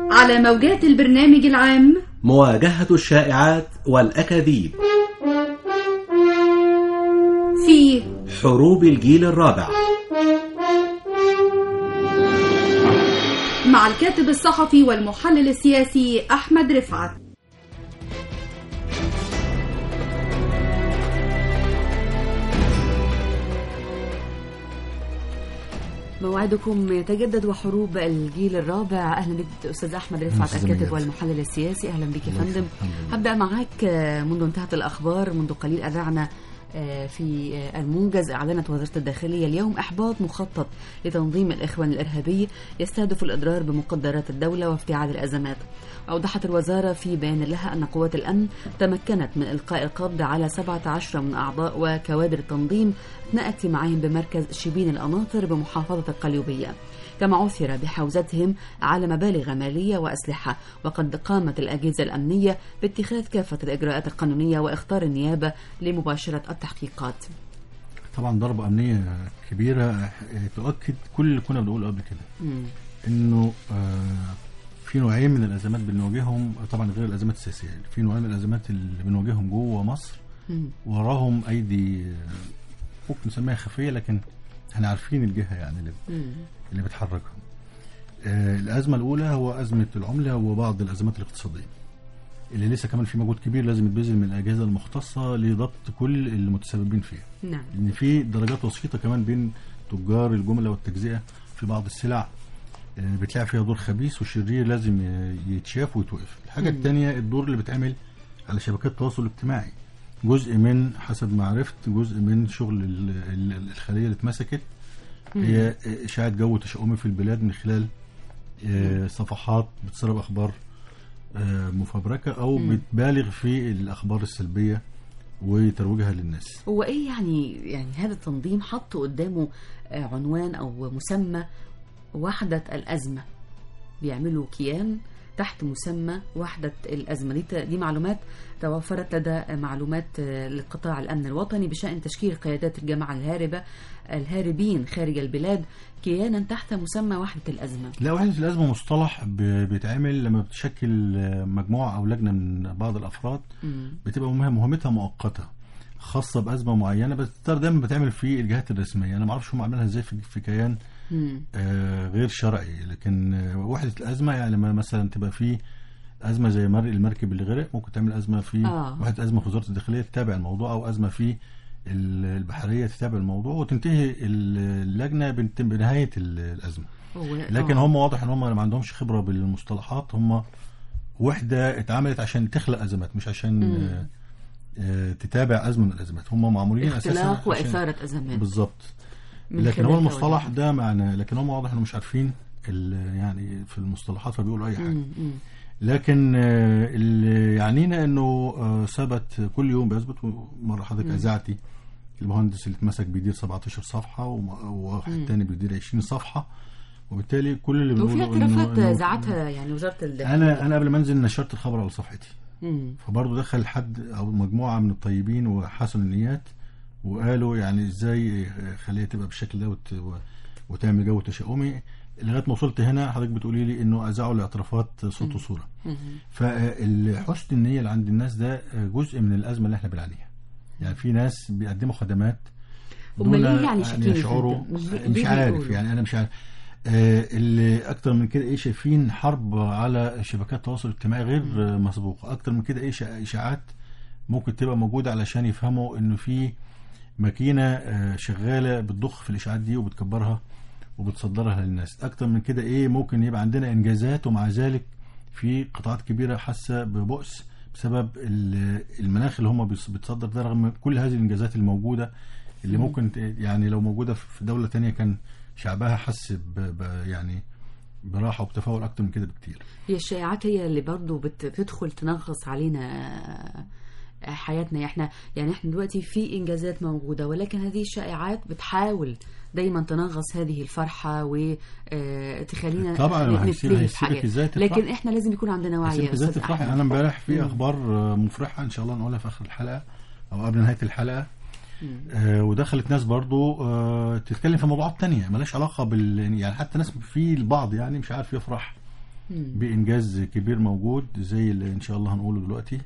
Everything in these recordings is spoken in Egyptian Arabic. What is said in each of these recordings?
على موجات البرنامج العام مواجهة الشائعات والأكاذيب في حروب الجيل الرابع مع الكاتب الصحفي والمحلل السياسي أحمد رفعت موعدكم يتجدد وحروب الجيل الرابع اهلا بك استاذ احمد رفعت أستاذ الكاتب مجد. والمحلل السياسي اهلا بك يا الله فندم يخليك. الحمد لله. هبدا معاك آه، منذ انتهت الاخبار منذ قليل اذعنا آه، في آه، الموجز اعلنت وزاره الداخليه اليوم احباط مخطط لتنظيم الاخوان الارهابي يستهدف الاضرار بمقدرات الدوله وافتعال الازمات اوضحت الوزاره في بيان لها ان قوات الامن تمكنت من القاء القبض على 17 من اعضاء وكوادر التنظيم اثناء اجتماعهم بمركز شبين القناطر بمحافظه القليوبيه كما عثر بحوزتهم على مبالغ مالية وأسلحة وقد قامت الأجهزة الأمنية باتخاذ كافة الإجراءات القانونية وإخطار النيابة لمباشرة التحقيقات طبعا ضربة أمنية كبيرة آه، تؤكد كل اللي كنا بنقوله قبل كده مم. إنه آه، في نوعين من الأزمات بنواجههم طبعا غير الأزمات السياسية في نوعين من الأزمات اللي بنواجههم جوه مصر مم. وراهم أيدي آه، ممكن نسميها خفية لكن احنا عارفين الجهة يعني اللي مم. اللي بتحركهم آه، الأزمة الأولى هو أزمة العملة وبعض الأزمات الاقتصادية اللي لسه كمان في مجهود كبير لازم يتبذل من الأجهزة المختصة لضبط كل المتسببين فيها نعم لأن في درجات وسيطة كمان بين تجار الجملة والتجزئة في بعض السلع آه، بتلعب فيها دور خبيث وشرير لازم ي- يتشاف ويتوقف الحاجة مم. الثانية الدور اللي بيتعمل على شبكات التواصل الاجتماعي جزء من حسب ما عرفت جزء من شغل ال- ال- الخلية اللي اتمسكت هي إشاعة جو تشاؤمي في البلاد من خلال آه، صفحات بتسرب أخبار آه، مفبركة أو مم. بتبالغ في الأخبار السلبية وترويجها للناس هو إيه يعني يعني هذا التنظيم حط قدامه آه، عنوان أو مسمى وحدة الأزمة بيعملوا كيان تحت مسمى وحدة الأزمة دي, دي معلومات توفرت لدى معلومات آه، لقطاع الأمن الوطني بشأن تشكيل قيادات الجماعة الهاربة الهاربين خارج البلاد كيانا تحت مسمى وحدة الأزمة لا وحدة الأزمة مصطلح ب- بيتعمل لما بتشكل آه، مجموعة أو لجنة من بعض الأفراد مم. بتبقى مهم مهمتها مؤقتة خاصة بأزمة معينة بس ترى دايما بتعمل في الجهات الرسمية أنا ما اعرفش هم عاملينها ازاي في في كيان مم. آه، غير شرعي لكن آه، وحدة الأزمة يعني لما مثلا تبقى في أزمة زي مر المركب اللي غرق ممكن تعمل أزمة في آه. وحدة أزمة في وزارة الداخلية تتابع الموضوع أو أزمة في ال- البحرية تتابع الموضوع وتنتهي ال- اللجنة بنت- بنهاية ال- الأزمة هو لكن آه. هم واضح ان هم ما عندهمش خبرة بالمصطلحات هم وحدة اتعملت عشان تخلق أزمات مش عشان مم. آه، آه، تتابع أزمة من الأزمات هم معمولين أساسا اختلاق عشان- وإثارة أزمات بالظبط من لكن هو خلال المصطلح هؤلاء. ده معناه لكن هم واضح انهم مش عارفين ال- يعني في المصطلحات فبيقولوا اي حاجه مم. مم. لكن آه، اللي يعنينا انه آه، ثبت كل يوم بيثبت مره حضرتك مم. اذاعتي المهندس اللي اتمسك بيدير 17 صفحه وم- وواحد مم. تاني بيدير 20 صفحه وبالتالي كل اللي وفي بنقوله اعترافات إنه- إنه- ذاعتها يعني وزارة الداخلية انا انا قبل ما انزل نشرت الخبر على صفحتي مم. فبرضه دخل حد او مجموعه من الطيبين وحسن النيات وقالوا يعني ازاي خليها تبقى بالشكل ده وت... وتعمل جو تشاؤمي لغايه ما وصلت هنا حضرتك بتقولي لي انه اذاعوا الاعترافات صوت وصوره مم. فحسن النيه اللي عند الناس ده جزء من الازمه اللي احنا بنعانيها يعني في ناس بيقدموا خدمات هم دون ليه يعني أن شاكين يا يشعروا فندم؟ ليه- مش ليه عارف بيقولوا؟ يعني انا مش عارف آه، اللي اكتر من كده ايه شايفين حرب على شبكات التواصل الاجتماعي غير آه، مسبوقه اكتر من كده ايه شا- اشاعات ممكن تبقى موجوده علشان يفهموا انه في ماكينه آه، شغاله بتضخ في الاشاعات دي وبتكبرها وبتصدرها للناس اكتر من كده ايه ممكن يبقى عندنا انجازات ومع ذلك في قطاعات كبيره حاسه ببؤس بسبب ال- المناخ اللي هم بيص- بتصدر ده رغم كل هذه الانجازات الموجوده اللي ممكن ت- يعني لو موجوده في دوله تانية كان شعبها حس ب ب- يعني براحه وبتفاؤل اكتر من كده بكتير هي الشائعات هي اللي برضو بت- بتدخل تنغص علينا آه، حياتنا احنا يعني احنا دلوقتي في انجازات موجوده ولكن هذه الشائعات بتحاول دايما تنغص هذه الفرحه وتخلينا طبعاً، ما هيسيب- نتلهي في هيسيبك حاجات إزاي تفرحي؟ لكن احنا لازم يكون عندنا وعي سيبك يا ازاي استاذ تفرحي احمد انا امبارح في مم. اخبار آه، مفرحه ان شاء الله نقولها في اخر الحلقه او قبل نهايه الحلقه آه ودخلت ناس برضو آه تتكلم في موضوعات تانية ملهاش علاقه بال يعني حتى ناس في البعض يعني مش عارف يفرح بانجاز كبير موجود زي اللي ان شاء الله هنقوله دلوقتي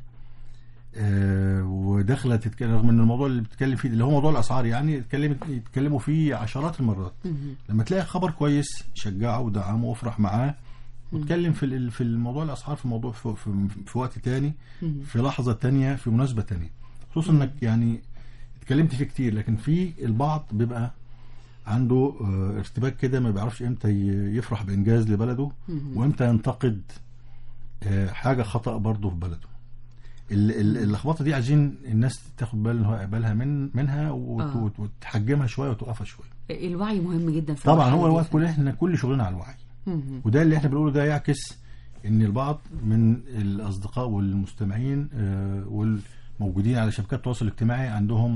آه وداخله تتكلم رغم ان الموضوع اللي بتتكلم فيه اللي هو موضوع الاسعار يعني يتكلم يتكلموا فيه عشرات المرات لما تلاقي خبر كويس شجعه ودعمه وافرح معاه واتكلم في ال- في الموضوع الاسعار في موضوع في, في, في وقت تاني في لحظه تانية في مناسبه تانية خصوصا انك يعني اتكلمت فيه كتير لكن في البعض بيبقى عنده آه، ارتباك كده ما بيعرفش امتى ي- يفرح بانجاز لبلده وامتى ينتقد آه، حاجه خطا برضه في بلده ال- ال- اللخبطه دي عايزين الناس تاخد بالها بالها من منها وت- آه. وت- وتحجمها شويه وتوقفها شويه الوعي مهم جدا في طبعا هو المرحلة الوقت دي. كل احنا كل شغلنا على الوعي مهم. وده اللي احنا بنقوله ده يعكس ان البعض من الاصدقاء والمستمعين آه، والموجودين على شبكات التواصل الاجتماعي عندهم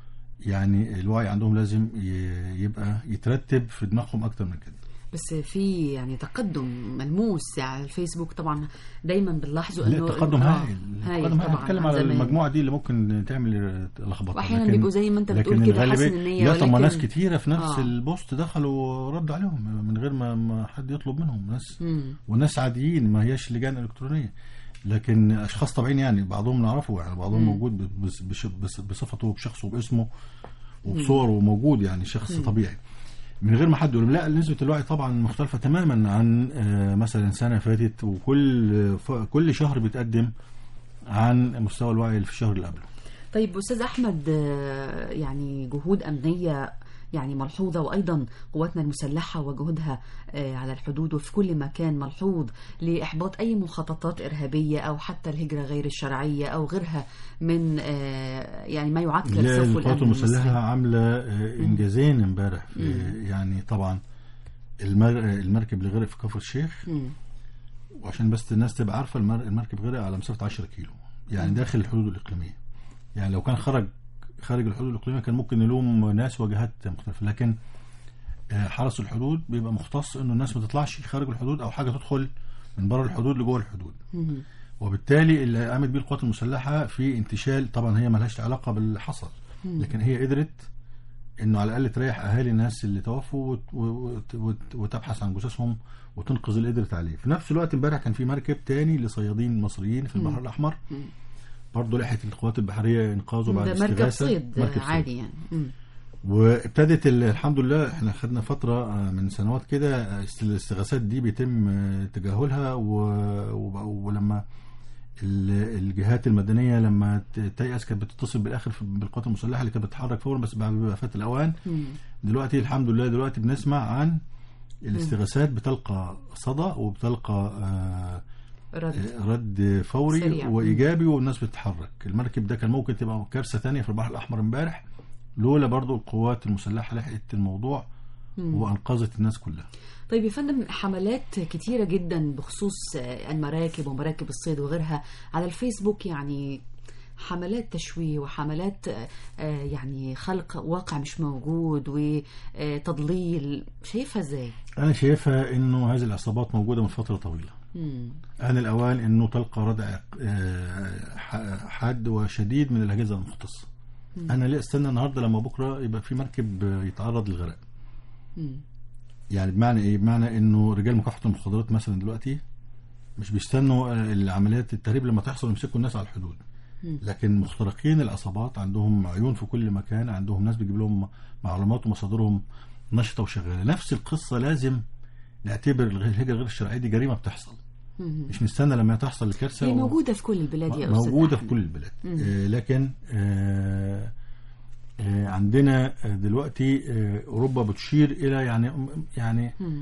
يعني الوعي عندهم لازم ي- يبقى يترتب في دماغهم اكتر من كده بس في يعني تقدم ملموس على الفيسبوك طبعا دايما بنلاحظه لا انه تقدم آه، هائل تقدم هائل طبعا نتكلم عن على زمان. المجموعه دي اللي ممكن تعمل لخبطه وأحياناً لكن- بيبقوا زي ما أنت بتقول لكن كده حاسس الغالبية- إن هي لا طب ما ولكن- ناس كتيره في نفس آه. البوست دخلوا وردوا عليهم من غير ما ما حد يطلب منهم ناس مم. وناس عاديين ما هياش لجان الكترونيه لكن اشخاص طبيعيين يعني بعضهم نعرفه يعني بعضهم موجود بس- بش- بس- بصفته وبشخصه وباسمه وبصوره موجود يعني شخص طبيعي من غير ما حد يقول لا نسبه الوعي طبعا مختلفه تماما عن آه، مثلا سنه فاتت وكل ف- كل شهر بيتقدم عن مستوى الوعي اللي في الشهر اللي قبله طيب استاذ احمد آه، يعني جهود امنيه يعني ملحوظه وايضا قواتنا المسلحه وجهودها آه، على الحدود وفي كل مكان ملحوظ لاحباط اي مخططات ارهابيه او حتى الهجره غير الشرعيه او غيرها من آه، يعني ما يعكر لا صفو القوات الامن المسلحه المصري. عامله آه، انجازين امبارح في- يعني طبعا المر- المركب اللي غرق في كفر الشيخ مم. وعشان بس الناس تبقى عارفه المر- المركب غرق على مسافه 10 كيلو يعني داخل الحدود الاقليميه يعني لو كان خرج خارج الحدود الاقليميه كان ممكن نلوم ناس وجهات مختلفه لكن آه، حرس الحدود بيبقى مختص انه الناس ما تطلعش خارج الحدود او حاجه تدخل من بره الحدود لجوه الحدود مم. وبالتالي اللي قامت بيه القوات المسلحه في انتشال طبعا هي ملهاش علاقه باللي حصل لكن هي قدرت انه على الاقل تريح اهالي الناس اللي توفوا وت- وت- وت- وتبحث عن جثثهم وتنقذ اللي قدرت عليه في نفس الوقت امبارح كان في مركب تاني لصيادين مصريين في البحر الاحمر برضه لحقت القوات البحريه انقاذه بعد ده مركب استغاثة. صيد مركب عادي يعني مم. وابتدت ال- الحمد لله احنا خدنا فتره آه، من سنوات كده آه، الاستغاثات دي بيتم آه، تجاهلها و- و- ولما ال- الجهات المدنيه لما ت- تيأس كانت بتتصل بالاخر في- بالقوات المسلحه اللي كانت بتتحرك فورا بس بعد ما فات الاوان مم. دلوقتي الحمد لله دلوقتي بنسمع عن الاستغاثات بتلقى صدى وبتلقى آه، رد رد فوري سريع. وايجابي والناس بتتحرك المركب ده كان ممكن تبقى كارثه تانية في البحر الاحمر امبارح لولا برضو القوات المسلحه لحقت الموضوع وانقذت الناس كلها طيب يا فندم حملات كتيرة جدا بخصوص آه، المراكب ومراكب الصيد وغيرها على الفيسبوك يعني حملات تشويه وحملات آه، آه، يعني خلق واقع مش موجود وتضليل شايفها ازاي؟ انا شايفها انه هذه العصابات موجوده من فتره طويله مم. آن الأوان أنه تلقى ردع آه، ح- حاد وشديد من الأجهزة المختصة أنا ليه أستنى النهاردة لما بكرة يبقى في مركب آه، يتعرض للغرق مم. يعني بمعنى إيه؟ بمعنى أنه رجال مكافحة المخدرات مثلا دلوقتي مش بيستنوا آه، العمليات التهريب لما تحصل يمسكوا الناس على الحدود لكن مخترقين العصابات عندهم عيون في كل مكان عندهم ناس بيجيب لهم معلومات ومصادرهم نشطة وشغالة نفس القصة لازم نعتبر الهجرة غير الشرعية دي جريمة بتحصل مم. مش نستنى لما تحصل الكارثه هي و- موجودة في كل البلاد يا أستاذ موجوده في أحمد. كل البلاد آه لكن آه آه عندنا آه، دلوقتي آه اوروبا بتشير الى يعني يعني مم.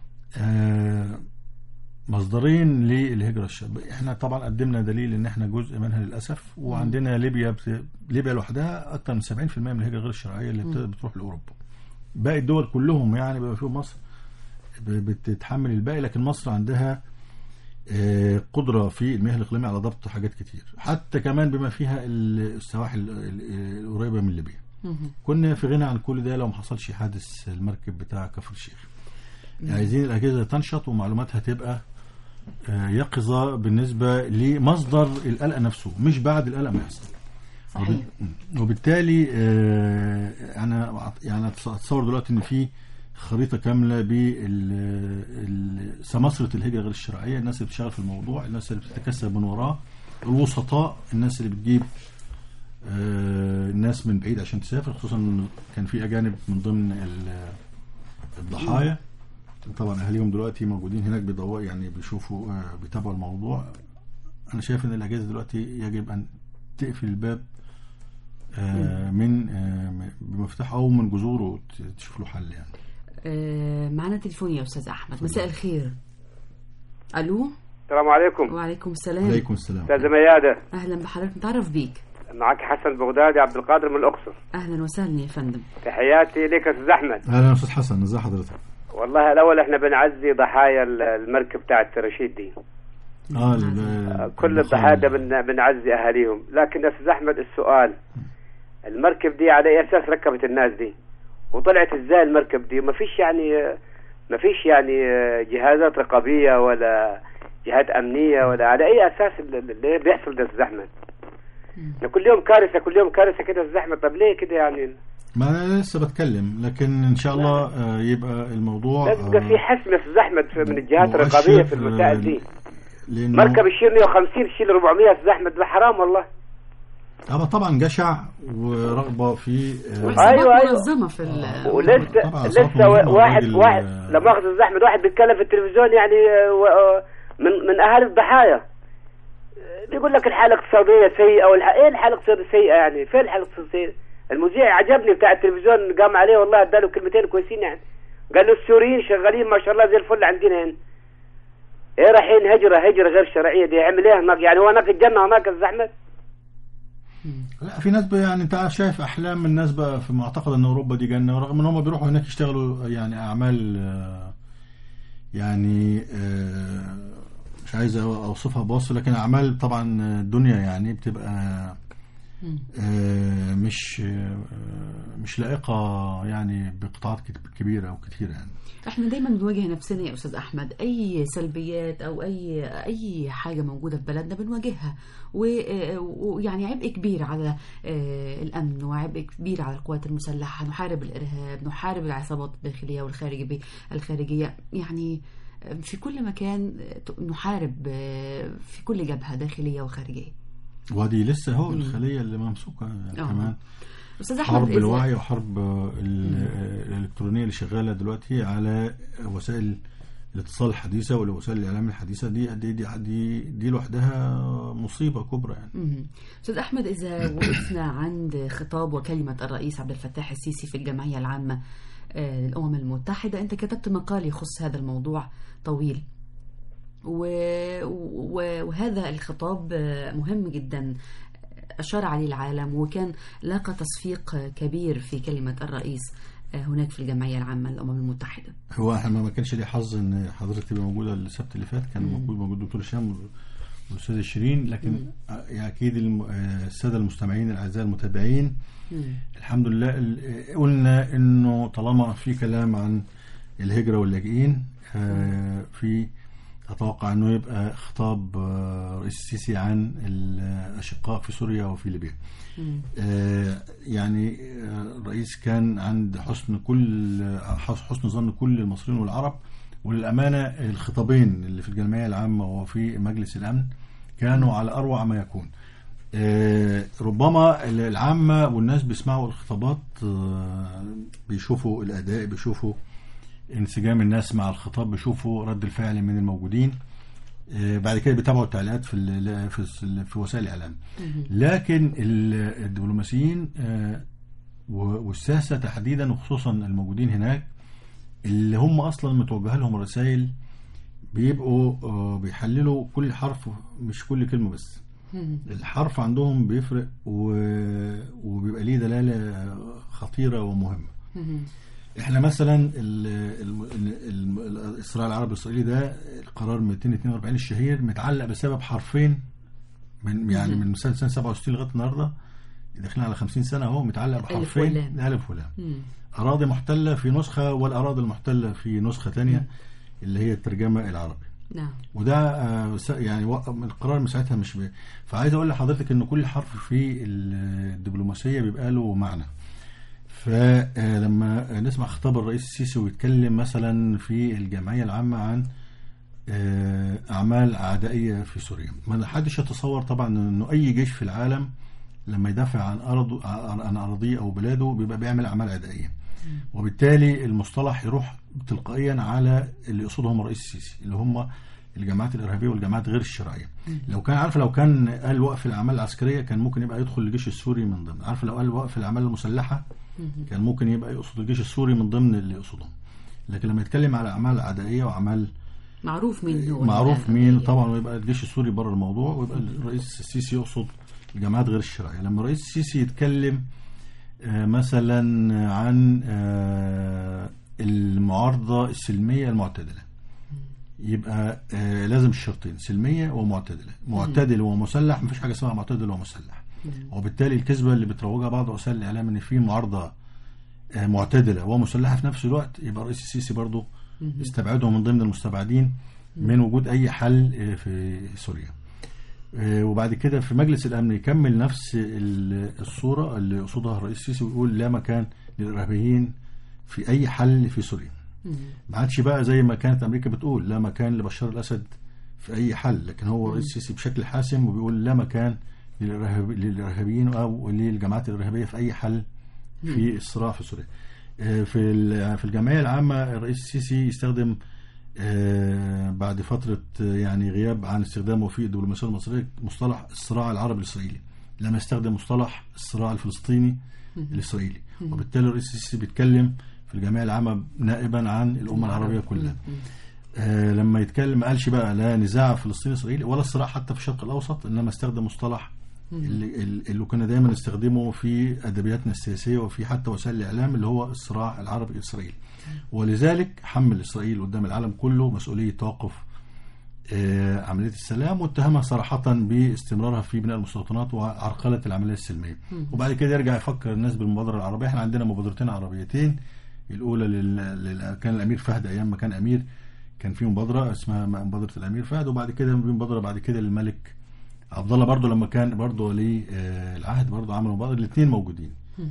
آه مصدرين للهجره الشعبيه احنا طبعا قدمنا دليل ان احنا جزء منها للاسف وعندنا ليبيا بت... ليبيا لوحدها اكثر من 70% من الهجره غير الشرعيه اللي بت... بتروح لاوروبا باقي الدول كلهم يعني بما فيهم مصر ب- بتتحمل الباقي لكن مصر عندها آه، قدرة في المياه الإقليمية على ضبط حاجات كتير حتى كمان بما فيها ال- السواحل ال- ال- القريبة من ليبيا مم. كنا في غنى عن كل ده لو ما حصلش حادث المركب بتاع كفر الشيخ عايزين الأجهزة تنشط ومعلوماتها تبقى آه، يقظة بالنسبة لمصدر القلق نفسه مش بعد القلق ما يحصل صحيح وبال- وبالتالي آه، انا يعني اتصور دلوقتي ان في خريطه كامله بسماسره الهجره غير الشرعيه الناس اللي بتشتغل في الموضوع الناس اللي بتتكسب من وراه الوسطاء الناس اللي بتجيب آه، الناس من بعيد عشان تسافر خصوصا إن كان في اجانب من ضمن ال- الضحايا طبعا اهاليهم دلوقتي موجودين هناك بيدوروا يعني بيشوفوا آه، بيتابعوا الموضوع انا شايف ان الاجهزه دلوقتي يجب ان تقفل الباب آه، من آه، بمفتاح او من جذوره وت- تشوف له حل يعني آه، معنا تليفون يا استاذ احمد مساء الخير الو السلام عليكم وعليكم السلام عليكم السلام استاذ ميادة اهلا بحضرتك نتعرف بيك معك حسن بغدادي عبد القادر من الاقصر اهلا وسهلا يا فندم تحياتي لك يا استاذ احمد اهلا يا استاذ حسن ازي حضرتك والله الاول احنا بنعزي ضحايا ال- المركب بتاعت رشيد دي اه ال- كل الضحايا ده بن- بنعزي اهاليهم لكن يا استاذ احمد السؤال المركب دي على اي اساس ركبت الناس دي وطلعت ازاي المركب دي ما فيش يعني ما فيش يعني جهازات رقابيه ولا جهات امنيه ولا على اي اساس اللي اللي بيحصل ده يا استاذ احمد إحنا كل يوم كارثه كل يوم كارثه كده يا استاذ احمد طب ليه كده يعني ما انا لسه بتكلم لكن ان شاء الله آه، يبقى الموضوع لازم يبقى في آه، حسم يا استاذ احمد في- من الجهات مؤشر، الرقابيه في المسائل آه، دي لانه مركب يشيل 150 يشيل 400 يا استاذ احمد ده حرام والله أما طبعا جشع ورغبه في آه، وحسابات أيوة، أيوة. منظمه في ال- ولسه طبعاً لسه أصوات مهمة واحد وراجل، واحد آه، لما اخذ استاذ احمد واحد بيتكلم في التلفزيون يعني آه، و- آه، من من اهالي الضحايا آه، بيقول لك الحاله الاقتصاديه سيئه والح... ايه الحاله الاقتصاديه سيئه يعني فين الحاله الاقتصاديه سيئة؟ المذيع عجبني بتاع التلفزيون قام عليه والله اداله كلمتين كويسين يعني قال له السوريين شغالين ما شاء الله زي الفل عندنا هنا ايه رايحين هجره هجره غير شرعيه دي يعمل ايه هناك يعني هو هناك الجنه هناك يا استاذ احمد لا في ناس بقى يعني انت شايف احلام الناس بقى في معتقد ان اوروبا دي جنه ورغم ان هم بيروحوا هناك يشتغلوا يعني اعمال آه، يعني آه، مش عايز اوصفها بوصف لكن اعمال طبعا الدنيا يعني بتبقى آه، مش آه، مش لائقه يعني بقطاعات كت- كبيره او كتيره يعني احنا دايما بنواجه نفسنا يا استاذ احمد اي سلبيات او اي اي حاجه موجوده في بلدنا بنواجهها و- ويعني عبء كبير على آه، الامن وعبء كبير على القوات المسلحه نحارب الارهاب نحارب العصابات الداخليه والخارجيه الخارجيه يعني في كل مكان نحارب آه، في كل جبهه داخليه وخارجيه وهذه لسه هو الخليه اللي ممسوكه آه. كمان استاذ احمد حرب إذا- الوعي وحرب ال- الالكترونيه اللي شغاله دلوقتي على وسائل الاتصال الحديثه ووسائل الاعلام الحديثه دي دي دي دي, دي لوحدها مصيبه كبرى يعني مهم. استاذ احمد اذا وقفنا عند خطاب وكلمه الرئيس عبد الفتاح السيسي في الجمعيه العامه آه، للامم المتحده انت كتبت مقال يخص هذا الموضوع طويل و... و... وهذا الخطاب آه، مهم جدا اشار عليه العالم وكان لاقى تصفيق كبير في كلمه الرئيس آه، هناك في الجمعيه العامه للامم المتحده هو احنا ما كانش لي حظ ان حضرتك تبقى موجوده السبت اللي فات كان موجود موجود دكتور هشام والاستاذ شيرين لكن آه، اكيد الم- آه، الساده المستمعين الاعزاء المتابعين الحمد لله ال- قلنا انه طالما في كلام عن الهجره واللاجئين آه، في اتوقع انه يبقى خطاب آه، رئيس السيسي عن الاشقاء في سوريا وفي ليبيا آه، يعني آه، الرئيس كان عند حسن كل حس- حسن ظن كل المصريين والعرب وللامانه الخطابين اللي في الجمعيه العامه وفي مجلس الامن كانوا على اروع ما يكون آه، ربما العامه والناس بيسمعوا الخطابات آه، بيشوفوا الاداء بيشوفوا انسجام الناس مع الخطاب بيشوفوا رد الفعل من الموجودين آه، بعد كده بيتابعوا التعليقات في ال- في الس- في وسائل الاعلام لكن ال- الدبلوماسيين آه، و- والساسه تحديدا وخصوصا الموجودين هناك اللي هم اصلا متوجهه لهم الرسائل بيبقوا آه، بيحللوا كل حرف مش كل كلمه بس الحرف عندهم بيفرق و- وبيبقى ليه دلاله خطيره ومهمه احنا مثلا ال- ال- ال- ال- الصراع العربي الاسرائيلي ده القرار 242 الشهير متعلق بسبب حرفين من يعني من سنه سنه 67 لغايه النهارده داخلين على 50 سنه اهو متعلق بحرفين ولام. الف ولام اراضي محتله في نسخه والاراضي المحتله في نسخه ثانيه اللي هي الترجمه العربي نعم وده آه، س- يعني وق- القرار من ساعتها مش ب... فعايز اقول لحضرتك ان كل حرف في الدبلوماسيه بيبقى له معنى فلما نسمع خطاب الرئيس السيسي ويتكلم مثلا في الجمعية العامة عن آه، أعمال عدائية في سوريا ما حدش يتصور طبعا أنه أي جيش في العالم لما يدافع عن أرضه عن أراضيه أو بلاده بيبقى بيعمل أعمال عدائية وبالتالي المصطلح يروح تلقائيا على اللي يقصدهم الرئيس السيسي اللي هم الجماعات الارهابيه والجماعات غير الشرعيه لو كان عارف لو كان قال وقف الاعمال العسكريه كان ممكن يبقى يدخل الجيش السوري من ضمن عارف لو قال وقف الاعمال المسلحه كان ممكن يبقى يقصد الجيش السوري من ضمن اللي يقصدهم لكن لما يتكلم على اعمال عدائيه واعمال معروف مين هو معروف ال- مين طبعا ويبقى الجيش السوري بره الموضوع ويبقى الرئيس السيسي يقصد الجماعات غير الشرعيه لما الرئيس السيسي يتكلم آه، مثلا عن آه، المعارضه السلميه المعتدله يبقى آه، لازم الشرطين سلميه ومعتدله معتدل ومسلح مفيش حاجه اسمها معتدل ومسلح وبالتالي الكذبه اللي بتروجها بعض وسائل الاعلام ان في معارضه آه، معتدله ومسلحه في نفس الوقت يبقى الرئيس السيسي برضه استبعدهم من ضمن المستبعدين من وجود اي حل آه، في سوريا آه، وبعد كده في مجلس الامن يكمل نفس ال- الصوره اللي يقصدها الرئيس السيسي ويقول لا مكان للارهابيين في اي حل في سوريا ما عادش بقى زي ما كانت امريكا بتقول لا مكان لبشار الاسد في اي حل لكن هو الرئيس السيسي بشكل حاسم وبيقول لا مكان للإرهاب للارهابيين او للجماعات الارهابيه في اي حل في الصراع في سوريا آه، في ال- في الجمعيه العامه الرئيس السيسي يستخدم آه، بعد فتره آه، يعني غياب عن استخدامه في الدبلوماسيه المصريه مصطلح الصراع العربي الاسرائيلي لما يستخدم مصطلح الصراع الفلسطيني الاسرائيلي وبالتالي الرئيس السيسي بيتكلم في الجمعيه العامه نائبا عن الامه العربيه كلها آه لما يتكلم ما قالش بقى لا نزاع فلسطيني اسرائيلي ولا صراع حتى في الشرق الاوسط انما استخدم مصطلح اللي, اللي كنا دايما نستخدمه في ادبياتنا السياسيه وفي حتى وسائل الاعلام اللي هو الصراع العربي الاسرائيلي ولذلك حمل اسرائيل قدام العالم كله مسؤوليه توقف آه، عمليه السلام واتهمها صراحه باستمرارها في بناء المستوطنات وعرقله العمليه السلميه وبعد كده يرجع يفكر الناس بالمبادره العربيه احنا عندنا مبادرتين عربيتين الاولى لل... لل... كان الامير فهد ايام ما كان امير كان في مبادره اسمها مبادره الامير فهد وبعد كده في مبادره بعد كده للملك عبد الله برضه لما كان برضه ولي آه، العهد برضه عملوا مبادره الاثنين موجودين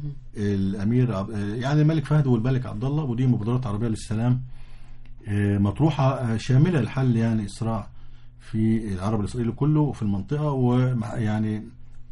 الامير عب... آه، يعني الملك فهد والملك عبد الله ودي مبادرات عربيه للسلام آه، مطروحه آه، شامله لحل يعني الصراع في العرب الاسرائيلي كله وفي المنطقه ويعني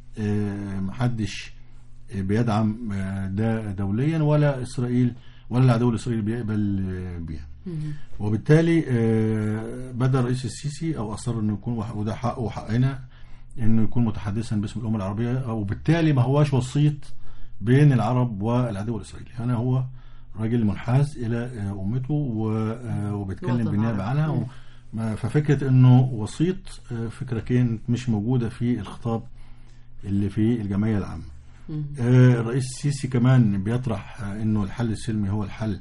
محدش آه، بيدعم آه، ده دوليا ولا اسرائيل ولا العدو الاسرائيلي بيقبل آه، بيها وبالتالي آه، بدا الرئيس السيسي او اصر انه يكون وح- وده حقه وحقنا انه يكون متحدثا باسم الامه العربيه وبالتالي ما هواش وسيط بين العرب والعدو الاسرائيلي هنا هو راجل منحاز الى آه، امته و- آه، وبيتكلم الوطن بالنيابه العربي. عنها و- ما- ففكره انه وسيط آه، فكره كانت مش موجوده في الخطاب اللي في الجمعيه العامه آه، الرئيس السيسي كمان بيطرح آه، انه الحل السلمي هو الحل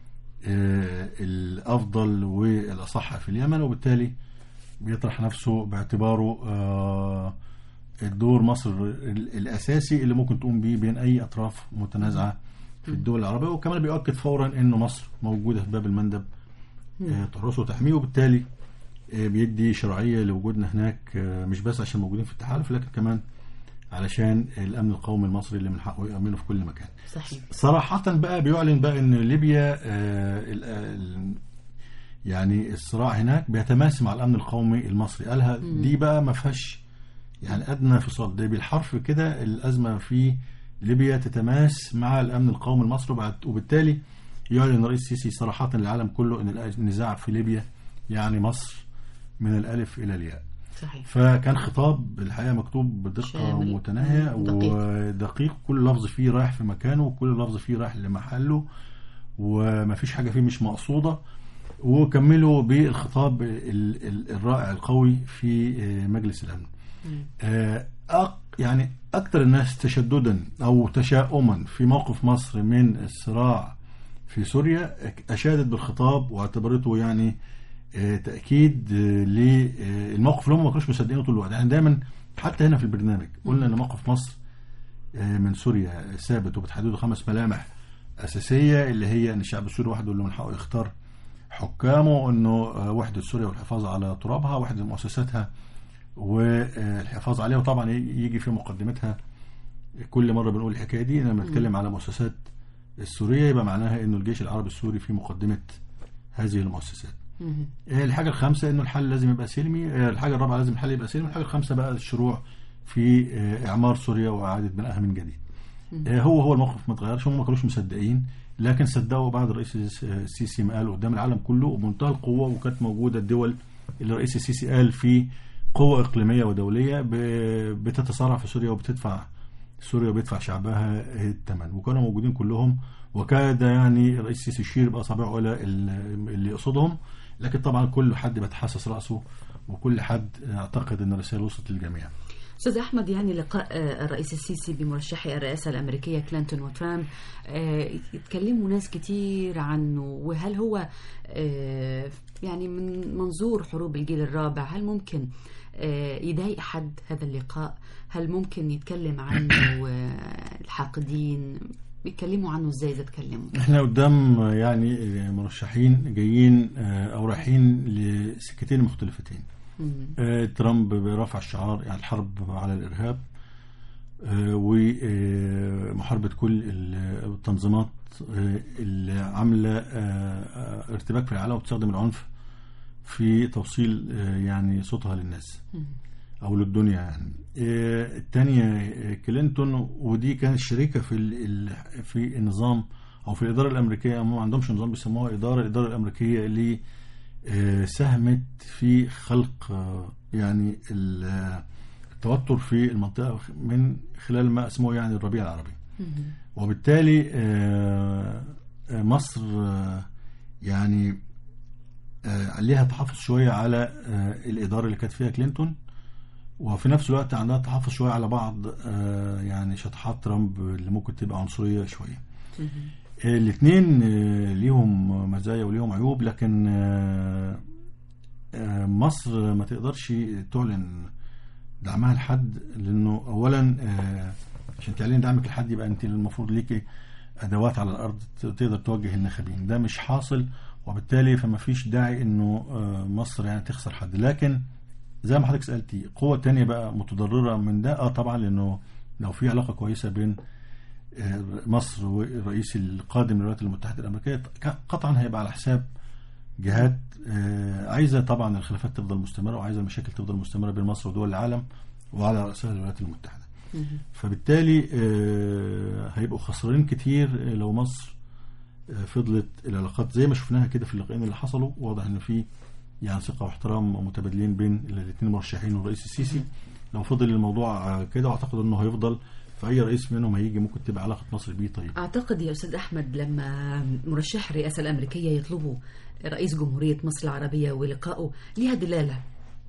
آه، الافضل والاصح في اليمن وبالتالي بيطرح نفسه باعتباره آه، الدور مصر ال- الاساسي اللي ممكن تقوم بيه بين اي اطراف متنازعه في الدول العربيه وكمان بيؤكد فورا انه مصر موجوده في باب المندب آه، تحرسه وتحميه وبالتالي آه، بيدي شرعيه لوجودنا هناك آه، مش بس عشان موجودين في التحالف لكن كمان علشان الامن القومي المصري اللي من حقه يامنه في كل مكان صحيح صراحة بقى بيعلن بقى ان ليبيا آه ال- ال- يعني الصراع هناك بيتماس مع الامن القومي المصري قالها دي بقى ما فيهاش يعني ادنى فصال ده بالحرف كده الازمه في ليبيا تتماس مع الامن القومي المصري وبعد- وبالتالي يعلن الرئيس السيسي صراحه للعالم كله ان النزاع في ليبيا يعني مصر من الالف الى الياء صحيح فكان خطاب الحقيقه مكتوب بدقه شامل. متناهيه مم. دقيق. ودقيق كل لفظ فيه رايح في مكانه وكل لفظ فيه رايح لمحله ومفيش حاجه فيه مش مقصوده وكملوا بالخطاب ال- ال- الرائع القوي في آه، مجلس الامن آه، أق- يعني اكثر الناس تشددا او تشاؤما في موقف مصر من الصراع في سوريا اشادت بالخطاب واعتبرته يعني آه، تاكيد آه، للموقف اللي هم ما كانوش مصدقينه طول الوقت يعني دايما حتى هنا في البرنامج قلنا ان موقف مصر آه، من سوريا ثابت وبتحدده خمس ملامح اساسيه اللي هي ان الشعب السوري وحده اللي من حقه يختار حكامه انه آه، وحده سوريا والحفاظ على ترابها وحده مؤسساتها والحفاظ عليها وطبعا يجي في مقدمتها كل مره بنقول الحكايه دي لما نتكلم على مؤسسات السوريه يبقى معناها انه الجيش العربي السوري في مقدمه هذه المؤسسات مهم. آه، الحاجه الخامسه انه الحل لازم يبقى سلمي آه، الحاجه الرابعه لازم الحل يبقى سلمي الحاجه الخامسه بقى الشروع في آه، اعمار سوريا واعاده بنائها من جديد آه، هو هو الموقف ما اتغيرش هم ما كانوش مصدقين لكن صدقوا بعد الرئيس الس- السيسي ما قال قدام العالم كله وبمنتهى القوه وكانت موجوده الدول اللي الرئيس السيسي قال في قوه اقليميه ودوليه ب- بتتصارع في سوريا وبتدفع سوريا وبيدفع شعبها الثمن وكانوا موجودين كلهم وكاد يعني الرئيس السيسي يشير باصابعه الى ال- اللي يقصدهم لكن طبعا كل حد بيتحسس راسه وكل حد اعتقد ان الرساله وصلت للجميع استاذ احمد يعني لقاء آه، الرئيس السيسي بمرشحي الرئاسه الامريكيه كلينتون وترامب آه، يتكلموا ناس كتير عنه وهل هو آه، يعني من منظور حروب الجيل الرابع هل ممكن آه، يضايق حد هذا اللقاء هل ممكن يتكلم عنه آه، الحاقدين بيتكلموا عنه ازاي اذا اتكلموا احنا قدام يعني مرشحين جايين آه، او رايحين لسكتين مختلفتين مم. آه، ترامب برفع الشعار يعني الحرب على الارهاب ومحاربه كل ال- التنظيمات آه، اللي عامله آه، آه، ارتباك في العالم وبتستخدم العنف في توصيل آه، يعني صوتها للناس او للدنيا يعني آه، الثانيه آه، كلينتون ودي كانت شريكه في ال- ال- في النظام او في الاداره الامريكيه هم ما عندهمش نظام بيسموها اداره الاداره الامريكيه اللي آه، ساهمت في خلق آه، يعني ال- آه، التوتر في المنطقه من خلال ما اسمه يعني الربيع العربي وبالتالي آه، آه، مصر آه، يعني آه، عليها تحفظ شويه على آه، الاداره اللي كانت فيها كلينتون وفي نفس الوقت عندها تحفظ شويه على بعض آه، يعني شطحات ترامب اللي ممكن تبقى عنصريه شويه الاثنين ليهم مزايا وليهم عيوب لكن آه، آه، مصر ما تقدرش تعلن دعمها لحد لانه اولا آه، عشان تعلن دعمك لحد يبقى انت المفروض ليكي ادوات على الارض ت- تقدر توجه الناخبين ده مش حاصل وبالتالي فما فيش داعي انه آه، مصر يعني تخسر حد لكن زي ما حضرتك سالتي قوه تانية بقى متضرره من ده اه طبعا لانه لو في علاقه كويسه بين آه، مصر والرئيس القادم للولايات المتحده الامريكيه ك- قطعا هيبقى على حساب جهات آه، عايزه طبعا الخلافات تفضل مستمره وعايزه المشاكل تفضل مستمره بين مصر ودول العالم وعلى راسها الولايات المتحده. فبالتالي آه، هيبقوا خسرانين كتير آه، لو مصر آه، فضلت العلاقات زي ما شفناها كده في اللقاءين اللي حصلوا واضح ان في يعني ثقه واحترام متبادلين بين الاثنين مرشحين والرئيس السيسي لو فضل الموضوع آه، كده واعتقد انه هيفضل فاي رئيس منهم هيجي ممكن تبقى علاقه مصر بيه طيب أعتقد يا أستاذ أحمد لما مرشح الرئاسة الأمريكية يطلبوا رئيس جمهورية مصر العربية ولقائه لها دلالة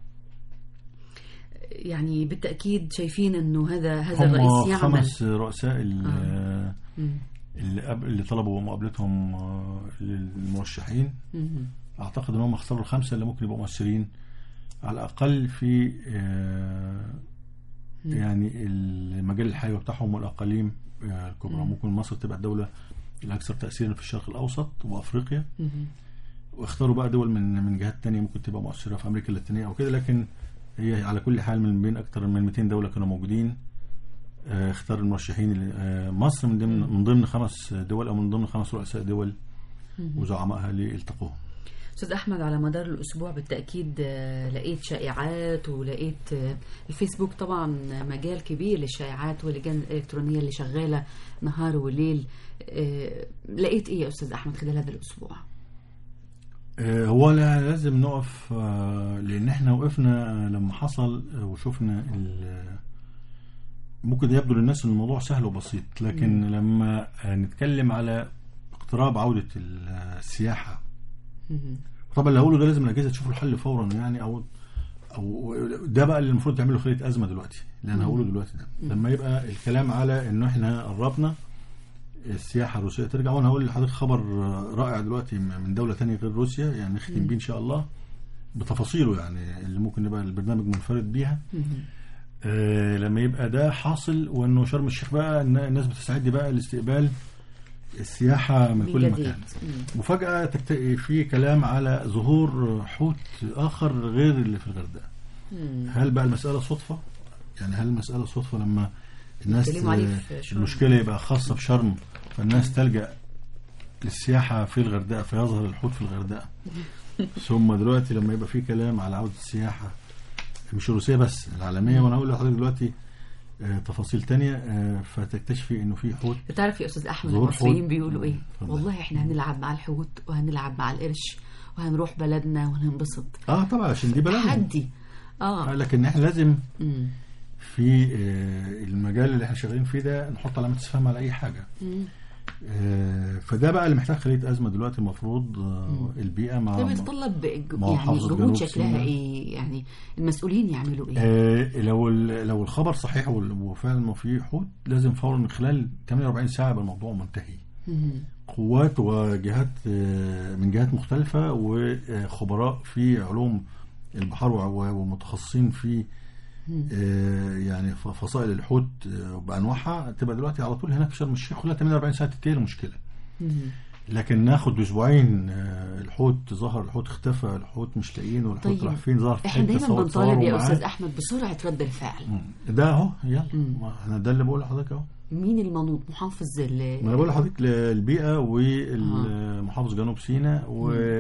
يعني بالتأكيد شايفين أنه هذا هذا هم الرئيس يعمل خمس رؤساء ال- آه. مم. اللي, قبل اللي طلبوا مقابلتهم آه، للمرشحين مم. اعتقد ان هم اختاروا الخمسه اللي ممكن يبقوا مؤثرين على الاقل في آه، يعني المجال الحيوي بتاعهم والاقاليم آه، الكبرى ممكن مصر تبقى الدوله الاكثر تاثيرا في الشرق الاوسط وافريقيا مم. واختاروا بقى دول من من جهات تانية ممكن تبقى مؤثره في امريكا اللاتينيه او كده لكن هي على كل حال من بين اكثر من 200 دوله كانوا موجودين آه، اختار المرشحين اللي- آه، مصر من ضمن من ضمن خمس دول او من ضمن خمس رؤساء دول وزعمائها اللي التقوهم أستاذ أحمد على مدار الأسبوع بالتأكيد آه، لقيت شائعات ولقيت آه، الفيسبوك طبعا مجال كبير للشائعات واللجان الإلكترونية اللي شغالة نهار وليل آه، لقيت إيه يا أستاذ أحمد خلال هذا الأسبوع؟ آه، هو لا- لازم نقف آه، لان احنا وقفنا لما حصل آه، وشفنا ال- ممكن يبدو للناس ان الموضوع سهل وبسيط لكن لما آه، نتكلم على اقتراب عودة السياحة مم. طبعا اللي هقوله ده لازم الاجهزه تشوف له حل فورا يعني او او ده بقى اللي المفروض تعمله خليه ازمه دلوقتي اللي انا هقوله دلوقتي ده لما يبقى الكلام على انه احنا قربنا السياحه الروسيه ترجع وانا هقول لحضرتك خبر رائع دلوقتي من دوله تانية غير روسيا يعني نختم بيه ان شاء الله بتفاصيله يعني اللي ممكن يبقى البرنامج منفرد بيها آه لما يبقى ده حاصل وانه شرم الشيخ بقى النا- الناس بتستعد بقى لاستقبال السياحه من كل جديد. مكان مم. مفاجأة تكت- في كلام على ظهور حوت آخر غير اللي في الغردقة مم. هل بقى المسألة صدفة؟ يعني هل المسألة صدفة لما الناس بيتكلموا عليه آه، في شرم. المشكلة يبقى خاصة بشرم فالناس تلجأ للسياحه في الغردقه فيظهر الحوت في الغردقه ثم دلوقتي لما يبقى في كلام على عوده السياحه مش الروسيه بس العالميه وانا هقول لحضرتك دلوقتي آه، تفاصيل تانية آه، فتكتشفي انه في حوت بتعرف يا استاذ احمد ظهور المصريين حوت. بيقولوا ايه اتفضل. والله احنا هنلعب مع الحوت وهنلعب مع القرش وهنروح بلدنا وهننبسط اه طبعا عشان دي بلدنا تحدي اه آه، لكن احنا لازم مم. في آه، المجال اللي احنا شغالين فيه ده نحط علامه استفهام على اي حاجه مم. آه، فده بقى اللي محتاج خليه ازمه دلوقتي المفروض آه، البيئه مع ده بيتطلب ج- مع يعني محافظة جهود جنوب شكلها سيناء. ايه يعني المسؤولين يعملوا ايه آه، لو ال- لو الخبر صحيح وال- وفعلا ما فيه حوت لازم فورا من خلال 48 ساعه يبقى الموضوع منتهي مم. قوات وجهات آه، من جهات مختلفه وخبراء في علوم البحار و- ومتخصصين في آه، يعني ف- فصائل الحوت آه، بانواعها تبقى دلوقتي على طول هناك في شرم الشيخ خلال 48 ساعه تنتهي المشكله مم. لكن ناخد اسبوعين آه، الحوت ظهر الحوت اختفى الحوت مش لاقيينه الحوت طيب. راح فين ظهر في احنا حته دايما صور- بنطالب صوروا يا معاه. استاذ احمد بسرعه رد الفعل مم. ده اهو يلا مم. ما انا ده اللي بقول لحضرتك اهو مين المنوط محافظ ال ما انا بقول لحضرتك البيئه والمحافظ جنوب سيناء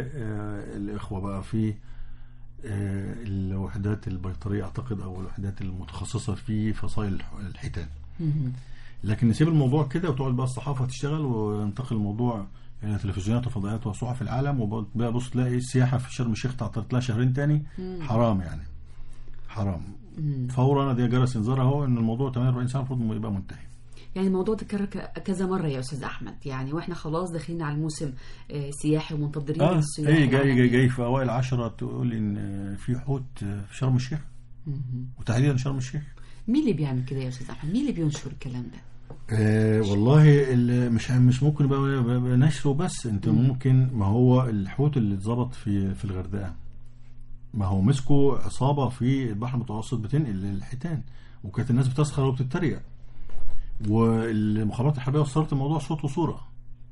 والاخوه بقى في آه، الوحدات البيطريه اعتقد او الوحدات المتخصصه في فصائل الح- الحيتان مم. لكن نسيب الموضوع كده وتقعد بقى الصحافه تشتغل وينتقل الموضوع الى تلفزيونات وفضائيات وصحف العالم وبقى بص تلاقي السياحه في شرم الشيخ تعطلت لها شهرين تاني حرام يعني حرام مم. فورا دي جرس انذار اهو ان الموضوع 48 ساعه المفروض يبقى منتهي يعني الموضوع تكرر ك- كذا مرة يا أستاذ أحمد يعني وإحنا خلاص داخلين على الموسم آه، سياحي ومنتظرين اه السياح ايه جاي جاي العالمي. جاي في اوائل عشرة تقول ان في حوت في شرم الشيخ مهم. وتحديدا شرم الشيخ مين اللي بيعمل كده يا أستاذ أحمد مين اللي بينشر الكلام ده آه والله ال- مش مش ممكن يبقى يبقى نشره بس انت ممكن ما هو الحوت اللي اتظبط في في الغردقه ما هو مسكوا عصابه في البحر المتوسط بتنقل الحيتان وكانت الناس بتسخر وبتتريق والمخابرات الحربيه وصلت الموضوع صوت وصوره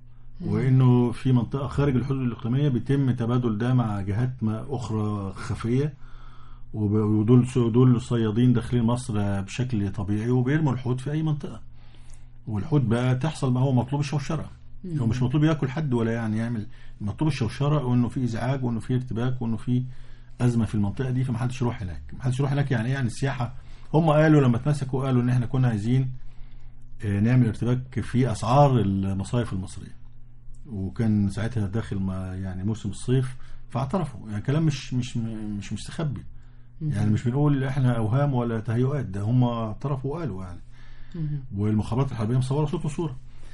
وانه في منطقه خارج الحدود الاقليميه بيتم تبادل ده مع جهات ما اخرى خفيه وب- ودول دول صيادين داخلين مصر بشكل طبيعي وبيرموا الحوت في اي منطقه والحوت بقى تحصل ما هو مطلوب الشوشره هو مش مطلوب ياكل حد ولا يعني يعمل مطلوب الشوشره وانه في ازعاج وانه في ارتباك وانه في ازمه في المنطقه دي فمحدش يروح هناك محدش يروح هناك يعني ايه يعني السياحه هم قالوا لما اتمسكوا قالوا ان احنا كنا عايزين آه، نعمل ارتباك في اسعار المصايف المصريه وكان ساعتها داخل ما يعني موسم الصيف فاعترفوا يعني كلام مش مش مش مستخبي يعني مش بنقول احنا اوهام ولا تهيؤات ده هم اعترفوا وقالوا يعني مهم. والمخابرات الحربيه مصوره صوت وصوره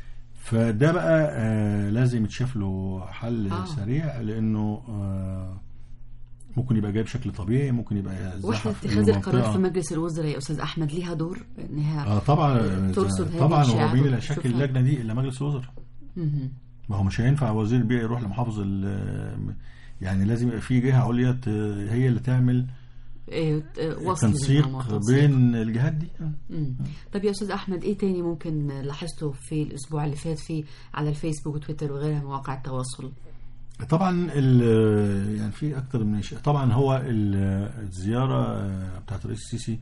فده بقى آه لازم يتشاف له حل آه. آه. سريع لانه آه ممكن يبقى جاي بشكل طبيعي ممكن يبقى وإحنا زحف اتخاذ القرار المنطقة. في مجلس الوزراء يا أستاذ أحمد ليها دور إنها اه طبعا آه، ترصد هذه طبعا هو الشائعات مين اللي هيشكل وتشوفها. اللجنه دي الا مجلس الوزراء مهم. ما هو مش هينفع وزير البيئه يروح لمحافظ ال- يعني لازم يبقى في جهه عليا ت- هي اللي تعمل آه، آه، وصل تنسيق للنظام والتنسيق. بين الجهات دي مم. طب يا استاذ احمد ايه تاني ممكن لاحظته في الاسبوع اللي فات في على الفيسبوك وتويتر وغيرها من مواقع التواصل طبعا ال- يعني في اكتر من شيء طبعا هو ال- الزياره آه، بتاعت الرئيس السيسي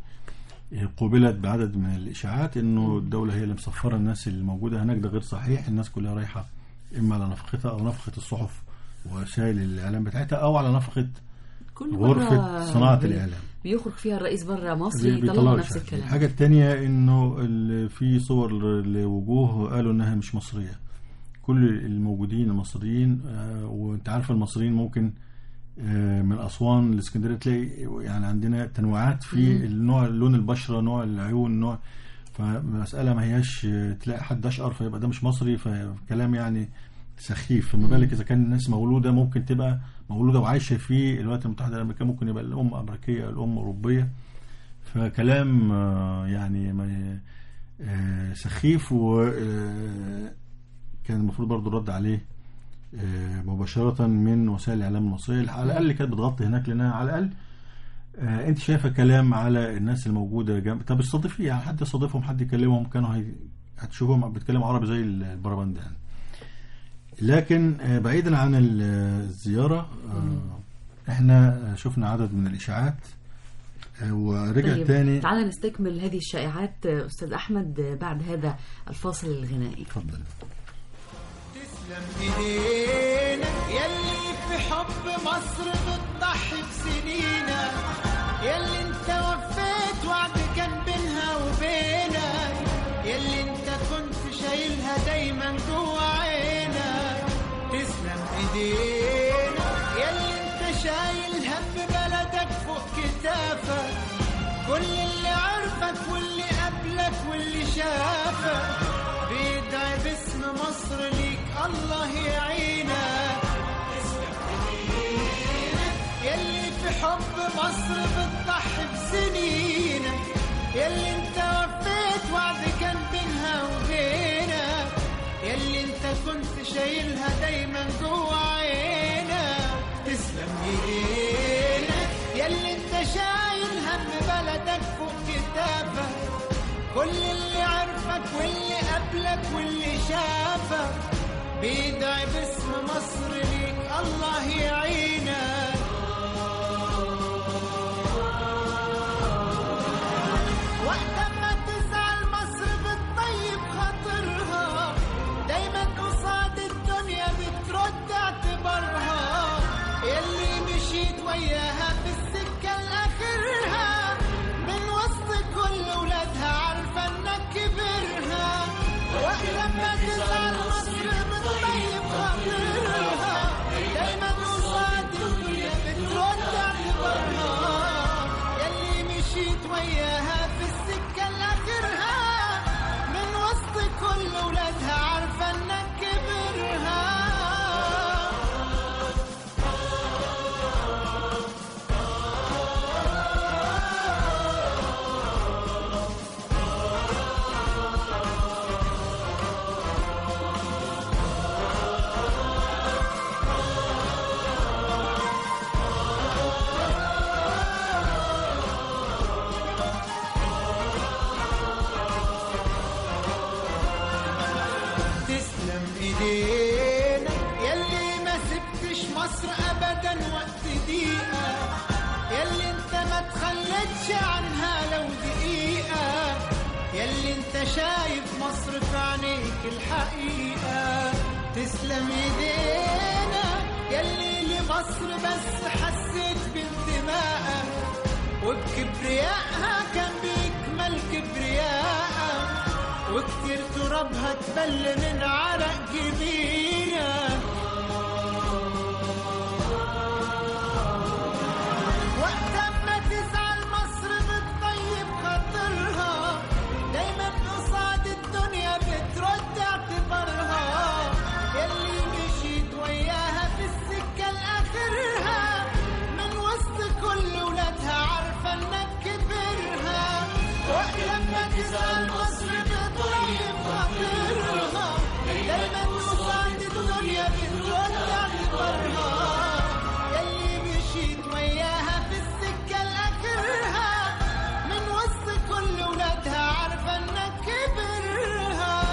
قوبلت بعدد من الاشاعات انه الدوله هي اللي مسفره الناس اللي موجوده هناك ده غير صحيح الناس كلها رايحه اما على نفقتها او نفقه الصحف ووسائل الاعلام بتاعتها او على نفقه كل غرفه مرة صناعه بي- الاعلام بيخرج فيها الرئيس بره مصر اللي يطلعوا بيطلعوا نفس الشعب. الكلام الحاجة التانية انه ال- في صور لوجوه قالوا انها مش مصرية كل الموجودين المصريين آه، وانت عارف المصريين ممكن آه، من اسوان لاسكندريه تلاقي يعني عندنا تنوعات في النوع لون البشره نوع العيون نوع فمساله ما هياش آه، تلاقي حد اشقر فيبقى ده مش مصري فكلام يعني سخيف فما بالك اذا كان الناس مولوده ممكن تبقى مولوده وعايشه في الولايات المتحده الامريكيه ممكن يبقى الام امريكيه الام اوروبيه فكلام آه، يعني ما- آه، سخيف و آه، كان المفروض برضو الرد عليه آه، مباشرة من وسائل الإعلام المصرية على الأقل كانت بتغطي هناك لأنها على الأقل آه، أنت شايفة كلام على الناس الموجودة جنب طب استضيفيه يعني حد يستضيفهم حد يكلمهم كانوا هي... هتشوفهم بيتكلموا عربي زي البربند يعني لكن آه، بعيدا عن ال- الزيارة آه، احنا شفنا عدد من الإشاعات آه، ورجع طيب تاني تعالى نستكمل هذه الشائعات آه، استاذ احمد آه، بعد هذا الفاصل الغنائي اتفضل تسلم ايدينا يلي في حب مصر بتضحي بسنينا يلي انت وفيت وعد كان بينها وبينك يلي انت كنت شايلها دايما جوا عينك تسلم ايدينا يلي انت شايل هم بلدك فوق كتافك كل اللي عرفك واللي قبلك واللي شافك بيدعي باسم مصر ليك الله يعينك يلي في حب مصر بتضحي بسنينك يلي انت وفيت وعد كان بينها وبينك يلي انت كنت شايلها دايما جوا عينك تسلم ايدينك يلي انت شايل هم بلدك فوق كتافك كل اللي عرفك واللي قبلك واللي شافك بيدعي باسم مصر ليك الله يعينك وقت ما تزعل مصر بتطيب خاطرها دايما قصاد الدنيا بترد اعتبارها يلي مشيت وياها في السكة لآخرها من وسط كل ولادها عارفة انك كبرها وقت ما تزعل مصر بتطيب خاطرها دايما قصاد الدنيا بترد اعتبارها يلي مشيت وياها في السكة لآخرها من وسط كل ولادها عارفة انك كبرها تسلم ايدينا يلي ما سبتش مصر ابدا وقت دقيقة يلي انت ما تخلتش عنها لو دقيقة يلي انت شايف مصر في عينيك الحقيقة تسلم ايدينا يلي لمصر بس حسيت بانتمائك وبكبريائها كان بيكمل كبريائك وكتير ترابها تبل من عرق جبينك وقت ما تزعل مصر بتطيب خاطرها دايما قصاد الدنيا بترد اعتبارها يلي مشيت وياها في السكة لآخرها من وسط كل ولادها عارفة انك كبرها وقت لما تزعل مصر بتطيب خاطرها دايما قصاد الدنيا بترد اعتبارها يلي مشيت وياها في السكة لآخرها من وسط كل ولادها عارفة انك كبرها